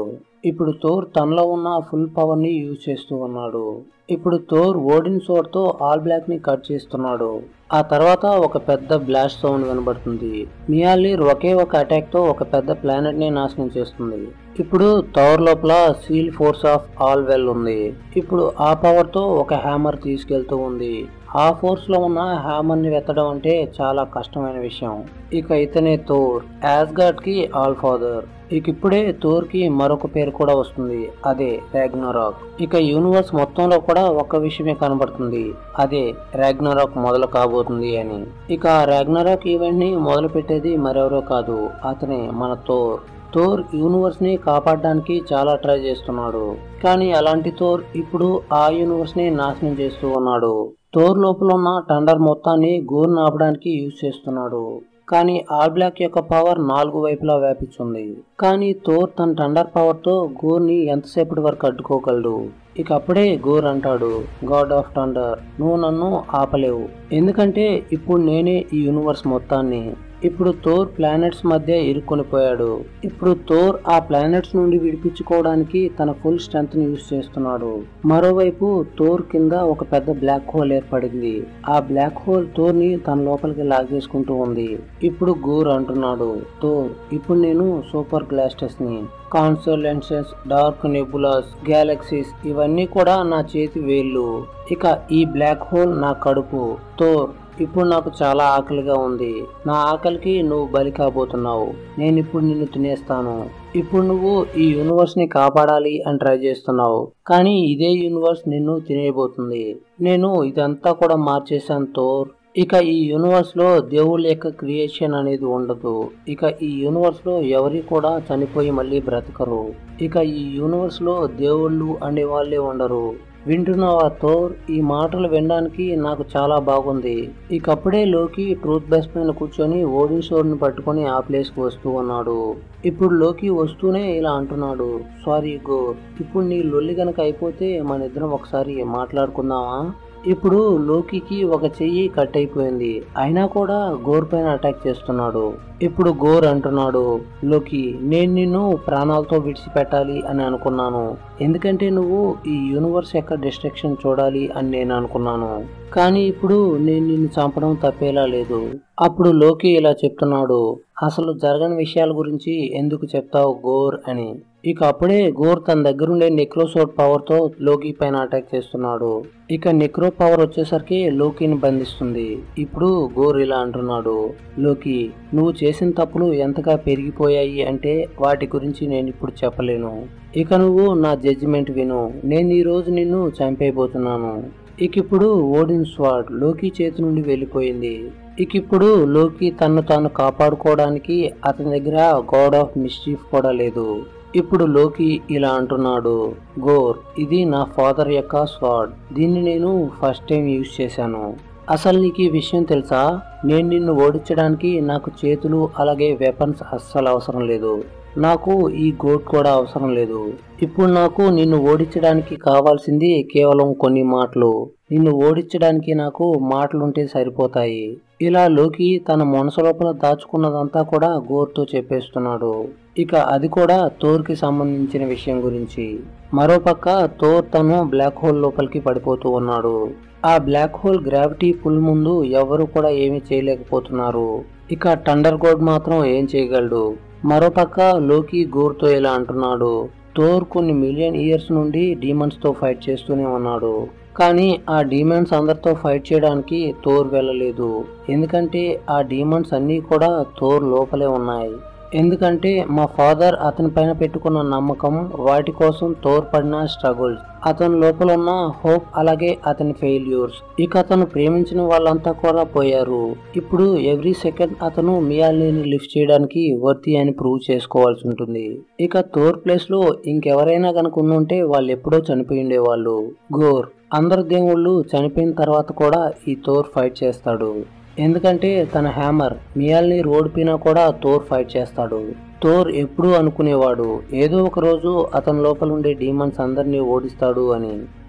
ఇప్పుడు థోర్ తనలో ఉన్న ఫుల్ పవర్ ని యూజ్ చేస్తూ ఉన్నాడు ఇప్పుడు థోర్ ఓడిన్ సోడ్ తో ఆల్ బ్లాక్ ని కట్ చేస్తున్నాడు ఆ తర్వాత ఒక పెద్ద బ్లాస్ట్ సౌండ్ వినబడుతుంది మియాలీర్ ఒకే ఒక అటాక్ తో ఒక పెద్ద ప్లానెట్ ని నాశనం చేస్తుంది ఇప్పుడు థోర్ లోపల seal force of all well ఉంది ఇప్పుడు ఆ పవర్ తో ఒక హ్యామర్ తీసుకెళ్తూ ఉంది ఆ ఫోర్స్ లో ఉన్న హ్యామర్ ని వెతడం అంటే చాలా కష్టమైన విషయం ఇక ఇతనే థోర్ యాస్గాడ్ కి ఆల్ ఫాదర్ ఇక ఇప్పుడే థోర్ కి మరొక పేరు కూడా వస్తుంది అదే రాగ్నరాక్ ఇక యూనివర్స్ మొత్తంలో కూడా ఒక్క విషయమే కనబడుతుంది అదే రాగ్నరాక్ మొదలు కాబోతుంది అని ఇక రాగ్నరాక్ ఈవెంట్ ని మొదలు పెట్టేది మరెవరో కాదు అతనే మన థోర్ థోర్ యూనివర్స్ ని కాపాడడానికి చాలా ట్రై చేస్తున్నాడు కానీ అలాంటి థోర్ ఇప్పుడు ఆ యూనివర్స్ ని నాశనం చేస్తూ ఉన్నాడు థోర్ లోపల ఉన్న టండర్ మొత్తాన్ని గోర్ను ఆపడానికి యూజ్ చేస్తున్నాడు కానీ ఆల్ బ్లాక్ యొక్క పవర్ నాలుగు వైపులా వ్యాపించింది కానీ థోర్ తన టండర్ పవర్ తో గోర్ ని ఎంతసేపటి వరకు అడ్డుకోగలడు ఇక అప్పుడే గోర్ అంటాడు గాడ్ ఆఫ్ టండర్ నువ్వు నన్ను ఆపలేవు ఎందుకంటే ఇప్పుడు నేనే ఈ యూనివర్స్ మొత్తాన్ని ఇప్పుడు థోర్ ప్లానెట్స్ మధ్య ఇరుక్కొని పోయాడు ఇప్పుడు థోర్ ఆ ప్లానెట్స్ నుండి విడిపించుకోవడానికి తన ఫుల్ స్ట్రెంత్ ని యూజ్ చేస్తున్నాడు మరోవైపు థోర్ కింద ఒక పెద్ద బ్లాక్ హోల్ ఏర్పడింది ఆ బ్లాక్ హోల్ థోర్ ని తన లోపలికి లాగేసుకుంటూ ఉంది ఇప్పుడు గోర్ అంటున్నాడు థోర్ ఇప్పుడు నేను సూపర్ గ్లాస్టర్స్ ని కాన్సోలెన్సెస్ డార్క్ నెబులాస్ గ్యాలక్సీస్ ఇవన్నీ కూడా నా చేతి వేళ్ళు ఇక ఈ బ్లాక్ హోల్ నా కడుపు థోర్ ఇప్పుడు నాకు చాలా ఆకలిగా ఉంది నా ఆకలికి నువ్వు బలి కాబోతున్నావు నేను ఇప్పుడు నిన్ను తినేస్తాను ఇప్పుడు నువ్వు ఈ యూనివర్స్ ని కాపాడాలి అని ట్రై చేస్తున్నావు కానీ ఇదే యూనివర్స్ నిన్ను తినేయబోతుంది నేను ఇదంతా కూడా మార్చేశాను థోర్ ఇక ఈ యూనివర్స్ లో దేవుళ్ళ యొక్క క్రియేషన్ అనేది ఉండదు ఇక ఈ యూనివర్స్ లో ఎవరి కూడా చనిపోయి మళ్ళీ బ్రతకరు ఇక ఈ యూనివర్స్ లో దేవుళ్ళు అనే వాళ్ళే ఉండరు వింటున్నావా థోర్ ఈ మాటలు వినడానికి నాకు చాలా బాగుంది ఇకప్పుడే లోకి ట్రూత్ బెస్ పైన కూర్చొని ఓడిన్ షోర్ని పట్టుకొని ఆ ప్లేస్కి వస్తూ ఉన్నాడు ఇప్పుడు లోకి వస్తూనే ఇలా అంటున్నాడు సారీ గోర్ ఇప్పుడు నీ లొల్లి గనక అయిపోతే మన ఇద్దరం ఒకసారి మాట్లాడుకుందామా ఇప్పుడు లోకికి ఒక చెయ్యి కట్ అయిపోయింది అయినా కూడా గోర్ పైన అటాక్ చేస్తున్నాడు ఇప్పుడు గోర్ అంటున్నాడు లోకి నేను నిన్ను ప్రాణాలతో విడిచిపెట్టాలి అని అనుకున్నాను ఎందుకంటే నువ్వు ఈ యూనివర్స్ యొక్క డిస్ట్రక్షన్ చూడాలి అని నేను అనుకున్నాను కానీ ఇప్పుడు నేను నిన్ను చంపడం తప్పేలా లేదు అప్పుడు లోకి ఇలా చెప్తున్నాడు అసలు జరగని విషయాల గురించి ఎందుకు చెప్తావు గోర్ అని ఇక అప్పుడే గోర్ తన దగ్గరుండే నెక్రోసోడ్ పవర్ తో లోకి పైన అటాక్ చేస్తున్నాడు ఇక నెక్రో పవర్ వచ్చేసరికి లోకిని బంధిస్తుంది ఇప్పుడు గోర్ ఇలా అంటున్నాడు లోకి నువ్వు చేసిన తప్పులు ఎంతగా పెరిగిపోయాయి అంటే వాటి గురించి నేను ఇప్పుడు చెప్పలేను ఇక నువ్వు నా జడ్జిమెంట్ విను నేను ఈ రోజు నిన్ను చంపేయబోతున్నాను ఇక ఇప్పుడు ఓడిన్ స్వాడ్ లోకి చేతి నుండి వెళ్ళిపోయింది ఇక ఇప్పుడు లోకి తను తాను కాపాడుకోవడానికి అతని దగ్గర గాడ్ ఆఫ్ మిస్చీఫ్ కూడా లేదు ఇప్పుడు లోకి ఇలా అంటున్నాడు గోర్ ఇది నా ఫాదర్ యొక్క స్వాడ్ దీన్ని నేను ఫస్ట్ టైం యూజ్ చేశాను అసలు నీకు ఈ విషయం తెలుసా నేను నిన్ను ఓడించడానికి నాకు చేతులు అలాగే వెపన్స్ అస్సలు అవసరం లేదు నాకు ఈ గోట్ కూడా అవసరం లేదు ఇప్పుడు నాకు నిన్ను ఓడించడానికి కావాల్సింది కేవలం కొన్ని మాటలు నిన్ను ఓడించడానికి నాకు మాటలుంటే సరిపోతాయి ఇలా లోకి తన మనసు లోపల దాచుకున్నదంతా కూడా గోర్తో చెప్పేస్తున్నాడు ఇక అది కూడా థోర్కి సంబంధించిన విషయం గురించి మరోపక్క థోర్ తను బ్లాక్ హోల్ లోపలికి పడిపోతూ ఉన్నాడు ఆ బ్లాక్ హోల్ గ్రావిటీ పుల్ ముందు ఎవరు కూడా ఏమీ చేయలేకపోతున్నారు ఇక టండర్ గోడ్ మాత్రం ఏం చేయగలడు మరోపక్క లోకి గోర్తో ఇలా అంటున్నాడు థోర్ కొన్ని మిలియన్ ఇయర్స్ నుండి డీమన్స్ తో ఫైట్ చేస్తూనే ఉన్నాడు కానీ ఆ డీమన్స్ అందరితో ఫైట్ చేయడానికి థోర్ వెళ్ళలేదు ఎందుకంటే ఆ డీమన్స్ అన్నీ కూడా థోర్ లోపలే ఉన్నాయి ఎందుకంటే మా ఫాదర్ అతని పైన పెట్టుకున్న నమ్మకం వాటి కోసం తోడ్పడిన స్ట్రగుల్స్ అతని లోపల ఉన్న హోప్ అలాగే అతని ఫెయిల్యూర్స్ ఇక అతను ప్రేమించిన వాళ్ళంతా కూడా పోయారు ఇప్పుడు ఎవ్రీ సెకండ్ అతను మియాలిని లిఫ్ట్ చేయడానికి వర్తి అని ప్రూవ్ చేసుకోవాల్సి ఉంటుంది ఇక థోర్ ప్లేస్ లో ఇంకెవరైనా కనుక ఉండుంటే వాళ్ళు ఎప్పుడో చనిపోయి ఉండేవాళ్ళు గోర్ అందరు దేవుళ్ళు చనిపోయిన తర్వాత కూడా ఈ థోర్ ఫైట్ చేస్తాడు ఎందుకంటే తన హ్యామర్ మియాల్ని ఓడిపోయినా కూడా థోర్ ఫైట్ చేస్తాడు థోర్ ఎప్పుడూ అనుకునేవాడు ఏదో ఒక రోజు అతని లోపల ఉండే డీమన్స్ అందరినీ ఓడిస్తాడు అని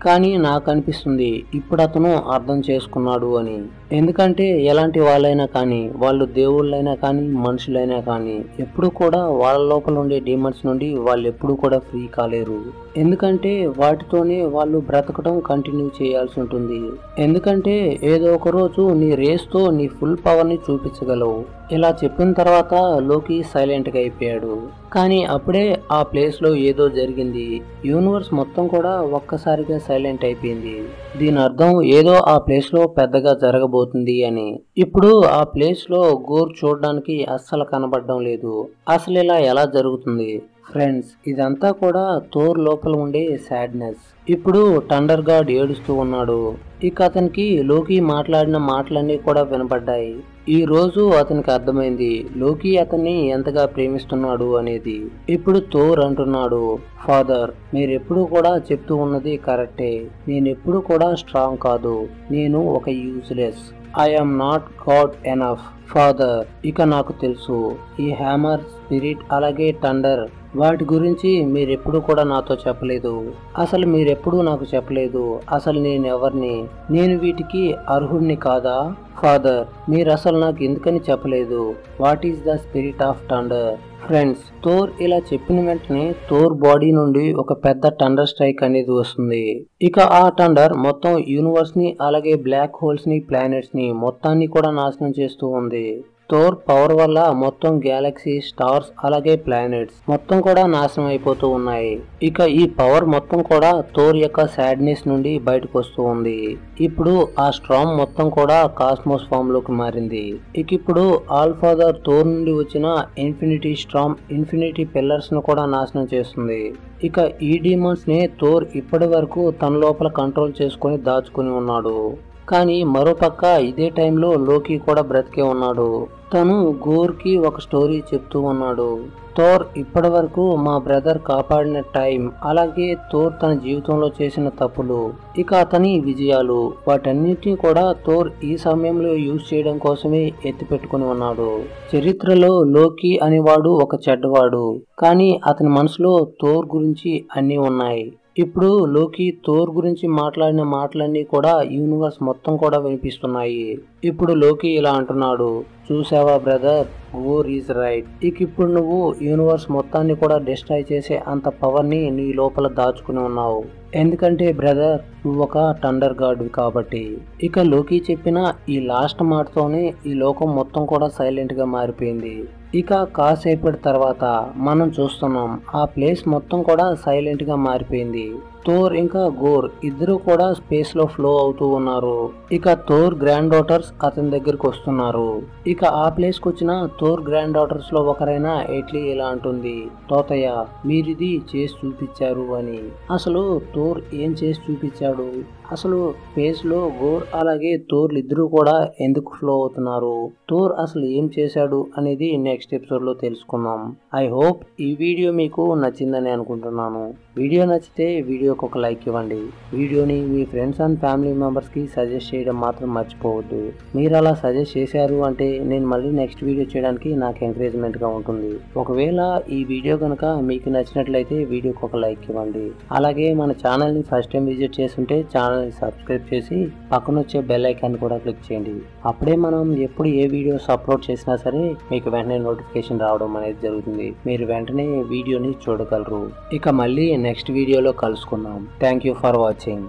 కానీ నాకు అనిపిస్తుంది ఇప్పుడు అతను అర్థం చేసుకున్నాడు అని ఎందుకంటే ఎలాంటి వాళ్ళైనా కానీ వాళ్ళు దేవుళ్ళైనా కానీ మనుషులైనా కానీ ఎప్పుడు కూడా వాళ్ళ లోపల ఉండే డీమన్స్ నుండి వాళ్ళు ఎప్పుడు కూడా ఫ్రీ కాలేరు ఎందుకంటే వాటితోనే వాళ్ళు బ్రతకడం కంటిన్యూ చేయాల్సి ఉంటుంది ఎందుకంటే ఏదో ఒక రోజు నీ రేస్తో నీ ఫుల్ పవర్ని చూపించగలవు ఇలా చెప్పిన తర్వాత లోకి సైలెంట్గా అయిపోయాడు కానీ అప్పుడే ఆ ప్లేస్లో ఏదో జరిగింది యూనివర్స్ మొత్తం కూడా ఒక్కసారిగా సైలెంట్ అయిపోయింది దీని అర్థం ఏదో ఆ ప్లేస్లో పెద్దగా జరగబోతుంది అని ఇప్పుడు ఆ ప్లేస్లో గోర్ చూడడానికి అస్సలు కనబడడం లేదు అసలు ఇలా ఎలా జరుగుతుంది ఫ్రెండ్స్ ఇదంతా కూడా తోర్ లోపల ఉండే సాడ్నెస్ ఇప్పుడు టండర్ గాడ్ ఏడుస్తూ ఉన్నాడు ఇక అతనికి లోకి మాట్లాడిన మాటలన్నీ కూడా వినపడ్డాయి ఈ రోజు అతనికి అర్థమైంది లోకి అతన్ని ఎంతగా ప్రేమిస్తున్నాడు అనేది ఇప్పుడు తోర్ అంటున్నాడు ఫాదర్ మీరెప్పుడు కూడా చెప్తూ ఉన్నది కరెక్టే నేను ఎప్పుడు కూడా స్ట్రాంగ్ కాదు నేను ఒక useless I'm not god enough father ఇక నాకు తెలుసు ఈ హ్యామర్ స్పిరిట్ అలాగే టండర్ వాటి గురించి మీరెప్పుడు కూడా నాతో చెప్పలేదు అసలు మీరెప్పుడు నాకు చెప్పలేదు అసలు నేను ఎవరిని నేను వీటికి అర్హుడిని కాదా ఫాదర్ మీరు అసలు నాకు ఎందుకని చెప్పలేదు what is the spirit of thunder friends Thor ఇలా చెప్పిన వెంటనే థోర్ బాడీ నుండి ఒక పెద్ద టండర్ స్ట్రైక్ అనేది వస్తుంది ఇక ఆ టండర్ మొత్తం యూనివర్స్ ని అలాగే బ్లాక్ హోల్స్ ని ప్లానెట్స్ ని మొత్తాన్ని కూడా నాశనం చేస్తూ ఉంది థోర్ పవర్ వల్ల మొత్తం గ్యాలక్సీ స్టార్స్ అలాగే ప్లానెట్స్ మొత్తం కూడా నాశనం అయిపోతూ ఉన్నాయి ఇక ఈ పవర్ మొత్తం కూడా థోర్ యొక్క సాడ్నెస్ నుండి బయటకు వస్తూ ఉంది ఇప్పుడు ఆ స్ట్రామ్ మొత్తం కూడా కాస్మోస్ ఫామ్ లోకి మారింది ఇక ఇప్పుడు ఆల్ ఫాదర్ థోర్ నుండి వచ్చిన ఇన్ఫినిటీ స్ట్రామ్ ఇన్ఫినిటీ పిల్లర్స్ ను కూడా నాశనం చేస్తుంది ఇక ఈ డీమన్స్ ని థోర్ ఇప్పటి వరకు తన లోపల కంట్రోల్ చేసుకుని దాచుకుని ఉన్నాడు కానీ మరోపక్క ఇదే టైంలో లోకి కూడా బ్రతికే ఉన్నాడు తను గోర్కి ఒక స్టోరీ చెప్తూ ఉన్నాడు థోర్ ఇప్పటి వరకు మా బ్రదర్ కాపాడిన టైం అలాగే థోర్ తన జీవితంలో చేసిన తప్పులు ఇక అతని విజయాలు వాటన్నిటిని కూడా థోర్ ఈ సమయంలో యూజ్ చేయడం కోసమే ఎత్తి పెట్టుకుని ఉన్నాడు చరిత్రలో లోకి అనేవాడు ఒక చెడ్డవాడు కానీ అతని మనసులో థోర్ గురించి అన్నీ ఉన్నాయి ఇప్పుడు లోకి థోర్ గురించి మాట్లాడిన మాటలన్నీ కూడా యూనివర్స్ మొత్తం కూడా వినిపిస్తున్నాయి ఇప్పుడు లోకి ఇలా అంటున్నాడు చూసావా బ్రదర్ ఓర్ ఈజ్ రైట్ ఇక ఇప్పుడు నువ్వు యూనివర్స్ మొత్తాన్ని కూడా డిస్ట్రాయ్ చేసే అంత పవర్ ని నీ లోపల దాచుకుని ఉన్నావు ఎందుకంటే బ్రదర్ నువ్వు ఒక టండర్ గార్డ్ కాబట్టి ఇక లోకి చెప్పిన ఈ లాస్ట్ మాటతోనే ఈ లోకం మొత్తం కూడా సైలెంట్ గా మారిపోయింది ఇక కాసేపటి తర్వాత మనం చూస్తున్నాం ఆ ప్లేస్ మొత్తం కూడా సైలెంట్ గా మారిపోయింది థోర్ ఇంకా గోర్ ఇద్దరు కూడా స్పేస్ లో ఫ్లో అవుతూ ఉన్నారు ఇక థోర్ గ్రాండ్ డాటర్స్ అతని దగ్గరికి వస్తున్నారు ఇక ఆ ప్లేస్ కి వచ్చిన థోర్ గ్రాండ్ డాటర్స్ లో ఒకరైన ఎట్లీ ఇలా అంటుంది తోతయ్య మీరిది చేసి చూపించారు అని అసలు థోర్ ఏం చేసి చూపించాడు అసలు స్పేస్ లో గోర్ అలాగే థోర్లు ఇద్దరు కూడా ఎందుకు ఫ్లో అవుతున్నారు థోర్ అసలు ఏం చేశాడు అనేది నెక్స్ట్ ఎపిసోడ్ లో తెలుసుకుందాం ఐ హోప్ ఈ వీడియో మీకు నచ్చిందని అనుకుంటున్నాను వీడియో నచ్చితే వీడియోకి ఒక లైక్ ఇవ్వండి వీడియోని మీ ఫ్రెండ్స్ అండ్ ఫ్యామిలీ మెంబర్స్ కి సజెస్ట్ చేయడం మాత్రం మర్చిపోవద్దు మీరు అలా సజెస్ట్ చేశారు అంటే నేను మళ్ళీ నెక్స్ట్ వీడియో చేయడానికి నాకు ఎంకరేజ్మెంట్ గా ఉంటుంది ఒకవేళ ఈ వీడియో కనుక మీకు నచ్చినట్లయితే వీడియోకి ఒక లైక్ ఇవ్వండి అలాగే మన ఛానల్ ని ఫస్ట్ టైం విజిట్ చేస్తుంటే ఛానల్ ని సబ్స్క్రైబ్ చేసి పక్కన వచ్చే బెల్ ఐకాన్ కూడా క్లిక్ చేయండి అప్పుడే మనం ఎప్పుడు ఏ వీడియోస్ అప్లోడ్ చేసినా సరే మీకు వెంటనే నోటిఫికేషన్ రావడం అనేది జరుగుతుంది మీరు వెంటనే వీడియోని చూడగలరు ఇక మళ్ళీ నెక్స్ట్ వీడియోలో కలుసుకుందాం thank you for watching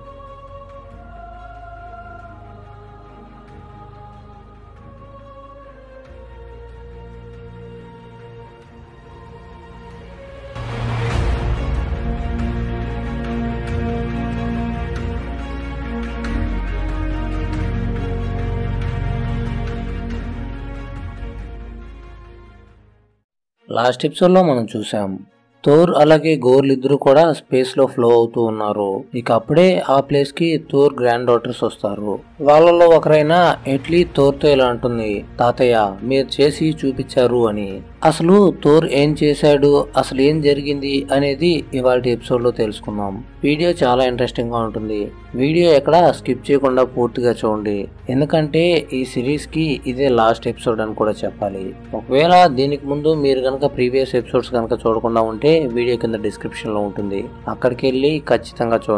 last ఎపిసోడ్లో మనం చూసాం థోర్ అలాగే గోర్లు ఇద్దరు కూడా స్పేస్ లో ఫ్లో అవుతూ ఉన్నారు ఇక అప్పుడే ఆ ప్లేస్ కి థోర్ గ్రాండ్ డాటర్స్ వస్తారు వాళ్ళలో ఒకరైనా ఎట్లీ థోర్ తో ఇలా అంటుంది తాతయ్య మీరు చేసి చూపించారు అని అసలు థోర్ ఏం చేశాడు అసలు ఏం జరిగింది అనేది ఇవాళ ఎపిసోడ్ లో తెలుసుకుందాం వీడియో చాలా ఇంట్రెస్టింగ్ గా ఉంటుంది వీడియో ఎక్కడ స్కిప్ చేయకుండా పూర్తిగా చూడండి ఎందుకంటే ఈ సిరీస్ కి ఇదే లాస్ట్ ఎపిసోడ్ అని కూడా చెప్పాలి ఒకవేళ దీనికి ముందు మీరు కనుక ప్రీవియస్ ఎపిసోడ్స్ కనుక చూడకుండా ఉంటే వీడియో కింద డిస్క్రిప్షన్ లో ఉంటుంది అక్కడికి వెళ్ళి ఖచ్చితంగా చూడండి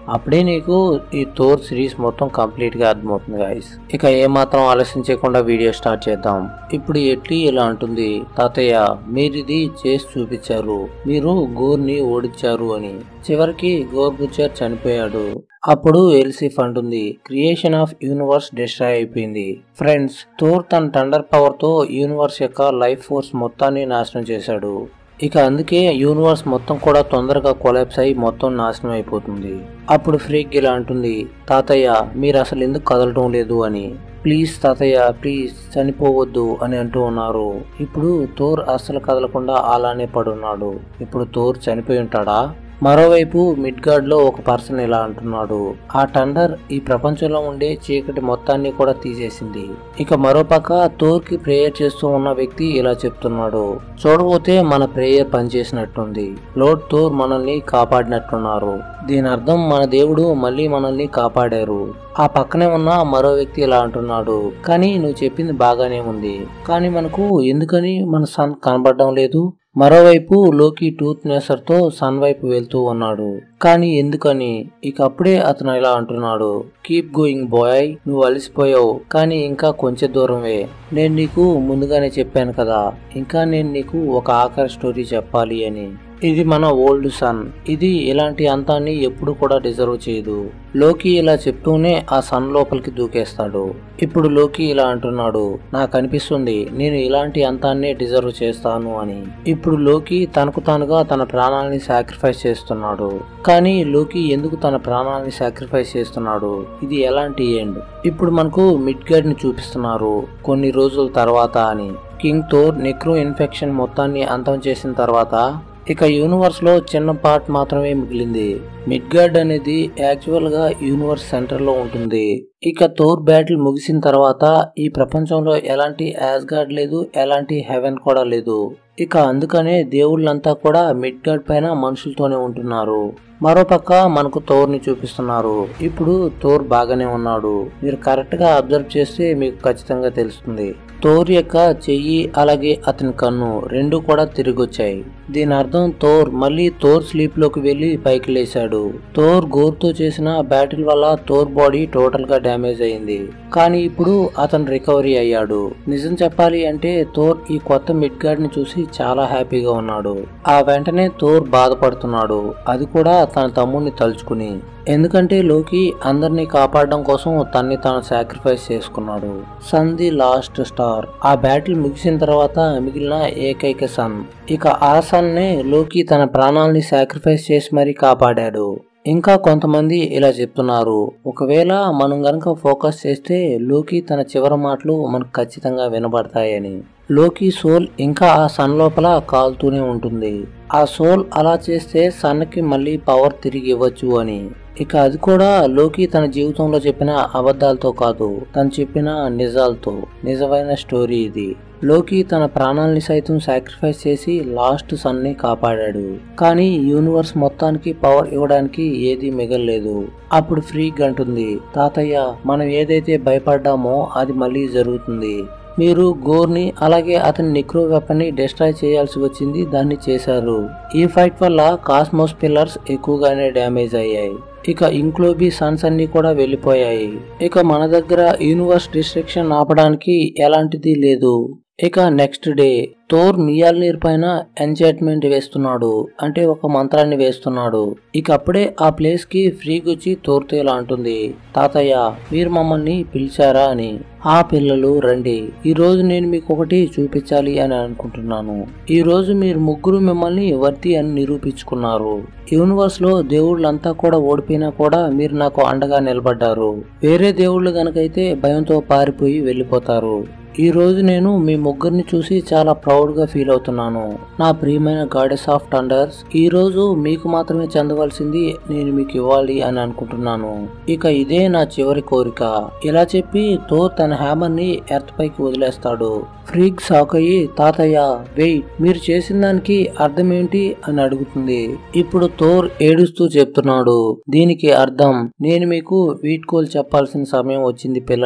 అప్పుడే నీకు ఈ థోర్ సిరీస్ మొత్తం కంప్లీట్ గా అర్థమవుతుంది గాయస్ ఇక ఏమాత్రం ఆలస్యం చేయకుండా వీడియో స్టార్ట్ చేద్దాం ఇప్పుడు ఎట్లీ ఇలా అంటుంది తాతయ్య మీరు ఇది చేసి చూపించారు మీరు గోర్ని ఓడించారు అని చివరికి గోర్ బుచ్చర్ చనిపోయాడు అప్పుడు ఎల్సిఫ్ అంటుంది క్రియేషన్ ఆఫ్ యూనివర్స్ డిస్ట్రాయ్ అయిపోయింది ఫ్రెండ్స్ థోర్ తన టండర్ పవర్ తో యూనివర్స్ యొక్క లైఫ్ ఫోర్స్ మొత్తాన్ని నాశనం చేశాడు ఇక అందుకే యూనివర్స్ మొత్తం కూడా తొందరగా కొలాప్స్ అయి మొత్తం నాశనం అయిపోతుంది అప్పుడు ఫ్రీక్ ఇలా అంటుంది తాతయ్య మీరు అసలు ఎందుకు కదలటం లేదు అని ప్లీజ్ తాతయ్య ప్లీజ్ చనిపోవద్దు అని అంటూ ఉన్నారు ఇప్పుడు తోర్ అస్సలు కదలకుండా అలానే పడున్నాడు ఇప్పుడు తోర్ చనిపోయి ఉంటాడా మరోవైపు మిడ్గార్డ్ లో ఒక పర్సన్ ఇలా అంటున్నాడు ఆ టండర్ ఈ ప్రపంచంలో ఉండే చీకటి మొత్తాన్ని కూడా తీసేసింది ఇక మరోపక్క తోర్ కి ప్రేయర్ చేస్తూ ఉన్న వ్యక్తి ఇలా చెప్తున్నాడు చూడబోతే మన ప్రేయర్ పనిచేసినట్టుంది లోడ్ తోర్ మనల్ని కాపాడినట్టున్నారు దీని అర్థం మన దేవుడు మళ్ళీ మనల్ని కాపాడారు ఆ పక్కనే ఉన్న మరో వ్యక్తి ఇలా అంటున్నాడు కానీ నువ్వు చెప్పింది బాగానే ఉంది కానీ మనకు ఎందుకని మన సన్ కనబడడం లేదు మరోవైపు లోకి టూత్ నేసర్ తో సన్ వైపు వెళ్తూ ఉన్నాడు కానీ ఎందుకని ఇక అప్పుడే అతను ఇలా అంటున్నాడు కీప్ గోయింగ్ బాయ్ నువ్వు అలసిపోయావు కానీ ఇంకా కొంచెం దూరమే నేను నీకు ముందుగానే చెప్పాను కదా ఇంకా నేను నీకు ఒక ఆఖరి స్టోరీ చెప్పాలి అని ఇది మన ఓల్డ్ సన్ ఇది ఇలాంటి అంతాన్ని ఎప్పుడు కూడా డిజర్వ్ చేయదు లోకి ఇలా చెప్తూనే ఆ సన్ లోపలికి దూకేస్తాడు ఇప్పుడు లోకి ఇలా అంటున్నాడు నాకు అనిపిస్తుంది నేను ఇలాంటి అంతాన్నే డిజర్వ్ చేస్తాను అని ఇప్పుడు లోకి తనకు తానుగా తన ప్రాణాలని సాక్రిఫైస్ చేస్తున్నాడు కానీ లోకి ఎందుకు తన ప్రాణాలని సాక్రిఫైస్ చేస్తున్నాడు ఇది ఎలాంటి ఎండ్ ఇప్పుడు మనకు మిడ్ గైడ్ ని చూపిస్తున్నారు కొన్ని రోజుల తర్వాత అని కింగ్ థోర్ నెక్రో ఇన్ఫెక్షన్ మొత్తాన్ని అంతం చేసిన తర్వాత ఇక యూనివర్స్ లో చిన్న పార్ట్ మాత్రమే మిగిలింది మిడ్గార్డ్ అనేది యాక్చువల్ గా యూనివర్స్ సెంటర్ లో ఉంటుంది ఇక థోర్ బ్యాటిల్ ముగిసిన తర్వాత ఈ ప్రపంచంలో ఎలాంటి యాస్గార్డ్ లేదు ఎలాంటి హెవెన్ కూడా లేదు ఇక అందుకనే దేవుళ్ళంతా కూడా మిడ్గార్డ్ పైన మనుషులతోనే ఉంటున్నారు మరోపక్క మనకు థోర్ని చూపిస్తున్నారు ఇప్పుడు థోర్ బాగానే ఉన్నాడు మీరు కరెక్ట్ గా అబ్జర్వ్ చేస్తే మీకు ఖచ్చితంగా తెలుస్తుంది థోర్ యొక్క చెయ్యి అలాగే అతని కన్ను రెండు కూడా తిరిగి వచ్చాయి దీని అర్థం థోర్ మళ్ళీ థోర్ స్లీప్ లోకి వెళ్లి పైకి లేచాడు థోర్ గోర్తో చేసిన బ్యాటిల్ వల్ల థోర్ బాడీ టోటల్ గా డ్యామేజ్ అయింది కానీ ఇప్పుడు అతను రికవరీ అయ్యాడు నిజం చెప్పాలి అంటే థోర్ ఈ కొత్త మిడ్ గార్డ్ ని చూసి చాలా హ్యాపీగా ఉన్నాడు ఆ వెంటనే థోర్ బాధపడుతున్నాడు అది కూడా తన తమ్ముడిని తలుచుకుని ఎందుకంటే లోకి అందరినీ కాపాడడం కోసం తన్ని తాను సాక్రిఫైస్ చేసుకున్నాడు సన్ ది లాస్ట్ స్టార్ ఆ బ్యాటిల్ ముగిసిన తర్వాత మిగిలిన ఏకైక సన్ ఇక ఆ సన్ నే లోకి తన ప్రాణాలని సాక్రిఫైస్ చేసి మరీ కాపాడాడు ఇంకా కొంతమంది ఇలా చెప్తున్నారు ఒకవేళ మనం గనక ఫోకస్ చేస్తే లోకి తన చివరి మాటలు మనకు ఖచ్చితంగా వినబడతాయని లోకి సోల్ ఇంకా ఆ సన్ లోపల కాలుతూనే ఉంటుంది ఆ సోల్ అలా చేస్తే సన్కి మళ్ళీ పవర్ తిరిగి ఇవ్వచ్చు అని ఇక అది కూడా లోకి తన జీవితంలో చెప్పిన అబద్ధాలతో కాదు తను చెప్పిన నిజాలతో నిజమైన స్టోరీ ఇది లోకి తన ప్రాణాలని సైతం సాక్రిఫైస్ చేసి లాస్ట్ సన్ని కాపాడాడు కానీ యూనివర్స్ మొత్తానికి పవర్ ఇవ్వడానికి ఏది మిగలలేదు అప్పుడు ఫ్రీగ్ అంటుంది తాతయ్య మనం ఏదైతే భయపడ్డామో అది మళ్ళీ జరుగుతుంది మీరు గోర్ని అలాగే అతని నిక్రో వెపన్ ని డిస్ట్రాయ్ చేయాల్సి వచ్చింది దాన్ని చేశారు ఈ ఫైట్ వల్ల కాస్మోస్ పిల్లర్స్ ఎక్కువగానే డ్యామేజ్ అయ్యాయి ఇక ఇంక్లోబీ సన్స్ అన్ని కూడా వెళ్ళిపోయాయి ఇక మన దగ్గర యూనివర్స్ డిస్ట్రిక్షన్ ఆపడానికి ఎలాంటిది లేదు ఇక నెక్స్ట్ డే థోర్ మియాల్నీర్ పైన ఎంచాట్మెంట్ వేస్తున్నాడు అంటే ఒక మంత్రాన్ని వేస్తున్నాడు ఇక అప్పుడే ఆ ప్లేస్ కి ఫ్రీగా వచ్చి థోర్తో ఇలా అంటుంది తాతయ్య మీరు మమ్మల్ని పిలిచారా అని ఆ పిల్లలు రండి ఈ రోజు నేను మీకు ఒకటి చూపించాలి అని అనుకుంటున్నాను ఈ రోజు మీరు ముగ్గురు మిమ్మల్ని వర్తి అని నిరూపించుకున్నారు యూనివర్స్ లో దేవుళ్ళంతా కూడా ఓడిపోయినా కూడా మీరు నాకు అండగా నిలబడ్డారు వేరే దేవుళ్ళు గనకైతే భయంతో పారిపోయి వెళ్ళిపోతారు ఈ రోజు నేను మీ ముగ్గురిని చూసి చాలా ప్రౌడ్ గా ఫీల్ అవుతున్నాను నా ప్రియమైన గాడెస్ ఆఫ్ థండర్స్ ఈ రోజు మీకు మాత్రమే చెందవలసింది నేను మీకు ఇవ్వాలి అని అనుకుంటున్నాను ఇక ఇదే నా చివరి కోరిక ఇలా చెప్పి థోర్ తన హ్యామర్ ని ఎర్త్ పైకి వదిలేస్తాడు ఫ్రీగ్ షాక్ అయ్యి తాతయ్య వెయిట్ మీరు చేసిన దానికి అర్థం ఏంటి అని అడుగుతుంది ఇప్పుడు థోర్ ఏడుస్తూ చెప్తున్నాడు దీనికి అర్థం నేను మీకు వీట్కోల్ చెప్పాల్సిన సమయం వచ్చింది పిల్లలు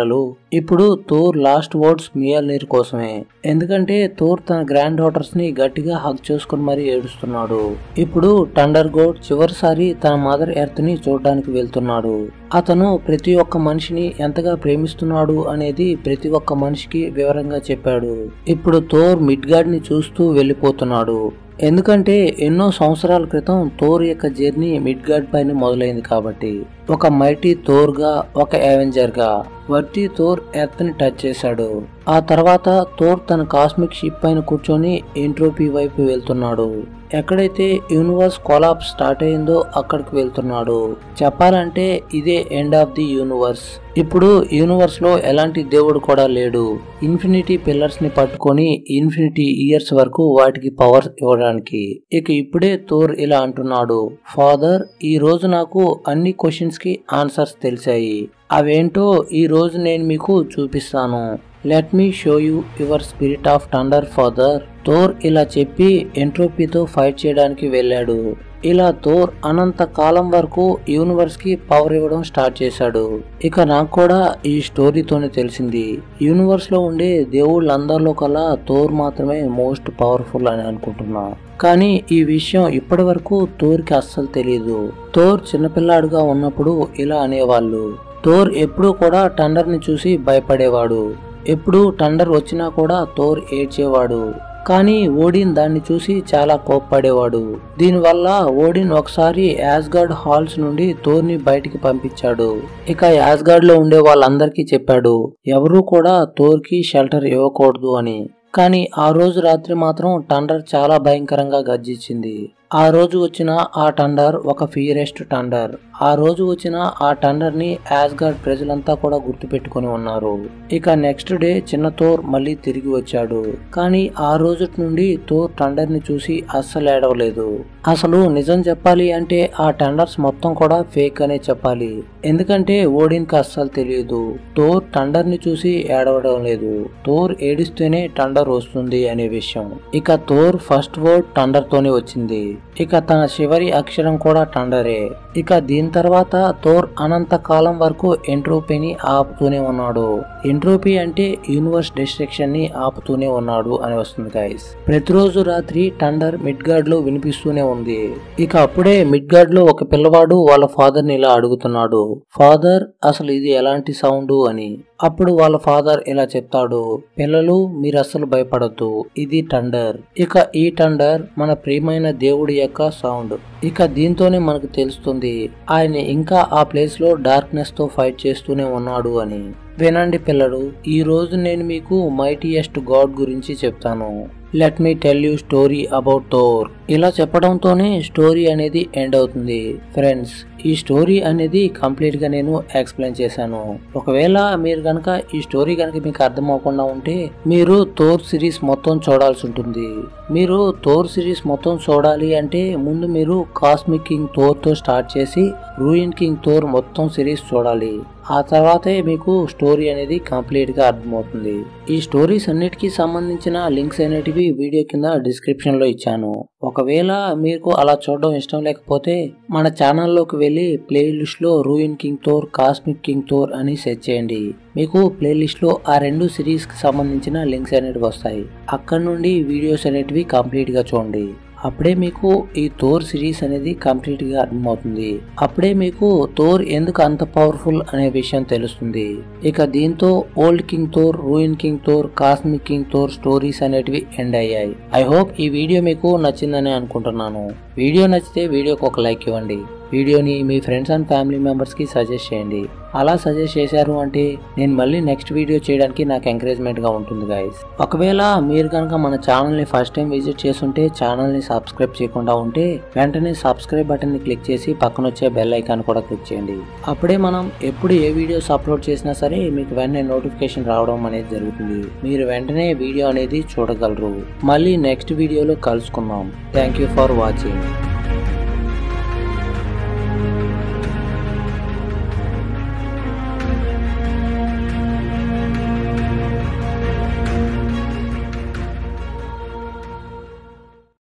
ఇప్పుడు థోర్ లాస్ట్ వర్డ్స్ మియల్నీర్ కోసమే ఎందుకంటే థోర్ తన గ్రాండ్ డాటర్స్ ని గట్టిగా హగ్ చేసుకుని మరీ ఏడుస్తున్నాడు ఇప్పుడు టండర్ గోడ్ చివరిసారి తన మదర్ ఎర్త్ ని చూడడానికి వెళ్తున్నాడు అతను ప్రతి ఒక్క మనిషిని ఎంతగా ప్రేమిస్తున్నాడు అనేది ప్రతి ఒక్క మనిషికి వివరంగా చెప్పాడు ఇప్పుడు థోర్ మిడ్గాడ్ ని చూస్తూ వెళ్ళిపోతున్నాడు ఎందుకంటే ఎన్నో సంవత్సరాల క్రితం థోర్ యొక్క జర్నీ మిడ్గాడ్ పైన మొదలైంది కాబట్టి ఒక మైటీ థోర్ గా ఒక అవెంజర్ గా వర్తి థోర్ ఎర్త్ ని టచ్ చేశాడు ఆ తర్వాత థోర్ తన కాస్మిక్ షిప్ పైన కూర్చొని ఎంట్రోపీ వైపు వెళ్తున్నాడు ఎక్కడైతే యూనివర్స్ కొలాప్ స్టార్ట్ అయిందో అక్కడికి వెళ్తున్నాడు చెప్పాలంటే ఇదే ఎండ్ ఆఫ్ ది యూనివర్స్ ఇప్పుడు యూనివర్స్ లో ఎలాంటి దేవుడు కూడా లేడు ఇన్ఫినిటీ పిల్లర్స్ ని పట్టుకొని ఇన్ఫినిటీ ఇయర్స్ వరకు వాటికి పవర్ ఇవ్వడానికి ఇక ఇప్పుడే థోర్ ఇలా అంటున్నాడు ఫాదర్ ఈ రోజు నాకు అన్ని క్వశ్చన్స్ కి ఆన్సర్స్ తెలిసాయి అవేంటో ఈ రోజు నేను మీకు చూపిస్తాను let me show you your spirit of thunder father Thor ఇలా చెప్పి ఎంట్రోపీతో ఫైట్ చేయడానికి వెళ్ళాడు ఇలా థోర్ అనంత కాలం వరకు యూనివర్స్ కి పవర్ ఇవ్వడం స్టార్ట్ చేశాడు ఇక నాకు కూడా ఈ స్టోరీతోనే తెలిసింది యూనివర్స్ లో ఉండే దేవుళ్ళందరిలో కల్లా థోర్ మాత్రమే మోస్ట్ పవర్ఫుల్ అని అనుకుంటున్నా కానీ ఈ విషయం ఇప్పటి వరకు థోర్కి అస్సలు తెలియదు థోర్ చిన్నపిల్లాడుగా ఉన్నప్పుడు ఇలా అనేవాళ్ళు థోర్ ఎప్పుడూ కూడా టండర్ ని చూసి భయపడేవాడు ఎప్పుడు టండర్ వచ్చినా కూడా థోర్ ఏడ్చేవాడు కానీ ఓడిన్ దాన్ని చూసి చాలా కోప్పడేవాడు దీనివల్ల ఓడిన్ ఒకసారి యాస్గార్డ్ హాల్స్ నుండి థోర్ని బయటికి పంపించాడు ఇక యాస్గార్డ్ లో ఉండే వాళ్ళందరికీ చెప్పాడు ఎవరూ కూడా థోర్కి షెల్టర్ ఇవ్వకూడదు అని కానీ ఆ రోజు రాత్రి మాత్రం టండర్ చాలా భయంకరంగా గర్జించింది ఆ రోజు వచ్చిన ఆ టండర్ ఒక ఫియరెస్ట్ టండర్ ఆ రోజు వచ్చిన ఆ టండర్ ని యాస్గార్డ్ ప్రజలంతా కూడా గుర్తుపెట్టుకుని ఉన్నారు ఇక నెక్స్ట్ డే చిన్న థోర్ మళ్ళీ తిరిగి వచ్చాడు కానీ ఆ రోజు నుండి థోర్ టండర్ ని చూసి అస్సలు ఏడవలేదు అసలు నిజం చెప్పాలి అంటే ఆ టండర్స్ మొత్తం కూడా ఫేక్ అనే చెప్పాలి ఎందుకంటే ఓడిన్ కి అస్సలు తెలియదు థోర్ టండర్ ని చూసి ఏడవడం లేదు థోర్ ఏడిస్తేనే టండర్ వస్తుంది అనే విషయం ఇక థోర్ ఫస్ట్ వర్డ్ టండర్ తోనే వచ్చింది ఇక తన చివరి అక్షరం కూడా టండరే ఇక దీని తర్వాత థోర్ అనంత కాలం వరకు ఎంట్రోపీని ఆపుతూనే ఉన్నాడు ఎంట్రోపీ అంటే యూనివర్స్ డిస్ట్రక్షన్ ని ఆపుతూనే ఉన్నాడు అని వస్తుంది గైస్ ప్రతిరోజు రాత్రి టండర్ మిడ్గార్డ్ లో వినిపిస్తూనే ఉంది ఇక అప్పుడే మిడ్గార్డ్ లో ఒక పిల్లవాడు వాళ్ళ ఫాదర్ ని ఇలా అడుగుతున్నాడు ఫాదర్ అసలు ఇది ఎలాంటి సౌండ్ అని అప్పుడు వాళ్ళ ఫాదర్ ఇలా చెప్తాడు పిల్లలు మీరు అస్సలు భయపడద్దు ఇది టండర్ ఇక ఈ టండర్ మన ప్రియమైన దేవుడి యొక్క సౌండ్ ఇక దీంతోనే మనకు తెలుస్తుంది ఆయన ఇంకా ఆ ప్లేస్ లో డార్క్నెస్ తో ఫైట్ చేస్తూనే ఉన్నాడు అని వినండి పిల్లలు ఈ రోజు నేను మీకు మైటియెస్ట్ గాడ్ గురించి చెప్తాను let me tell you story about Thor ఇలా చెప్పడంతోనే స్టోరీ అనేది ఎండ్ అవుతుంది ఫ్రెండ్స్ ఈ స్టోరీ అనేది కంప్లీట్ గా నేను ఎక్స్ప్లెయిన్ చేశాను ఒకవేళ మీరు గనక ఈ స్టోరీ గనక మీకు అర్థం అవ్వకుండా ఉంటే మీరు థోర్ సిరీస్ మొత్తం చూడాల్సి ఉంటుంది మీరు థోర్ సిరీస్ మొత్తం చూడాలి అంటే ముందు మీరు కాస్మిక్ కింగ్ థోర్ తో స్టార్ట్ చేసి రూయిన్ కింగ్ థోర్ మొత్తం సిరీస్ చూడాలి ఆ తర్వాతే మీకు స్టోరీ అనేది కంప్లీట్ గా అర్థమవుతుంది ఈ స్టోరీస్ అన్నిటికీ సంబంధించిన లింక్స్ అనేటివి వీడియో కింద డిస్క్రిప్షన్ లో ఇచ్చాను ఒకవేళ మీకు అలా చూడడం ఇష్టం లేకపోతే మన ఛానల్లోకి వెళ్ళి ప్లేలిస్ట్ లో ruin king Thor cosmic king Thor అని సెర్చ్ చేయండి మీకు ప్లేలిస్ట్ లో ఆ రెండు సిరీస్ కి సంబంధించిన లింక్స్ అనేటివి వస్తాయి అక్కడ నుండి వీడియోస్ అనేటివి కంప్లీట్ గా చూడండి అప్పుడే మీకు ఈ థోర్ సిరీస్ అనేది కంప్లీట్ గా అర్థమవుతుంది అప్పుడే మీకు థోర్ ఎందుకు అంత పవర్ఫుల్ అనే విషయం తెలుస్తుంది ఇక దీంతో old king Thor ruin king Thor cosmic king Thor stories అనేటివి ఎండ్ అయ్యాయి ఐ హోప్ ఈ వీడియో మీకు నచ్చిందని అనుకుంటున్నాను వీడియో నచ్చితే వీడియోకి ఒక లైక్ ఇవ్వండి వీడియోని మీ ఫ్రెండ్స్ అండ్ ఫ్యామిలీ మెంబర్స్కి సజెస్ట్ చేయండి అలా సజెస్ట్ చేశారు అంటే నేను మళ్ళీ నెక్స్ట్ వీడియో చేయడానికి నాకు ఎంకరేజ్మెంట్గా ఉంటుంది గాయస్ ఒకవేళ మీరు కనుక మన ఛానల్ని ఫస్ట్ టైం విజిట్ చేస్తుంటే ఛానల్ని సబ్స్క్రైబ్ చేయకుండా ఉంటే వెంటనే సబ్స్క్రైబ్ బటన్ని క్లిక్ చేసి పక్కన వచ్చే బెల్ ఐకాన్ కూడా క్లిక్ చేయండి అప్పుడే మనం ఎప్పుడు ఏ వీడియోస్ అప్లోడ్ చేసినా సరే మీకు వెంటనే నోటిఫికేషన్ రావడం అనేది జరుగుతుంది మీరు వెంటనే వీడియో అనేది చూడగలరు మళ్ళీ నెక్స్ట్ వీడియోలో కలుసుకుందాం థ్యాంక్ యూ ఫర్ వాచింగ్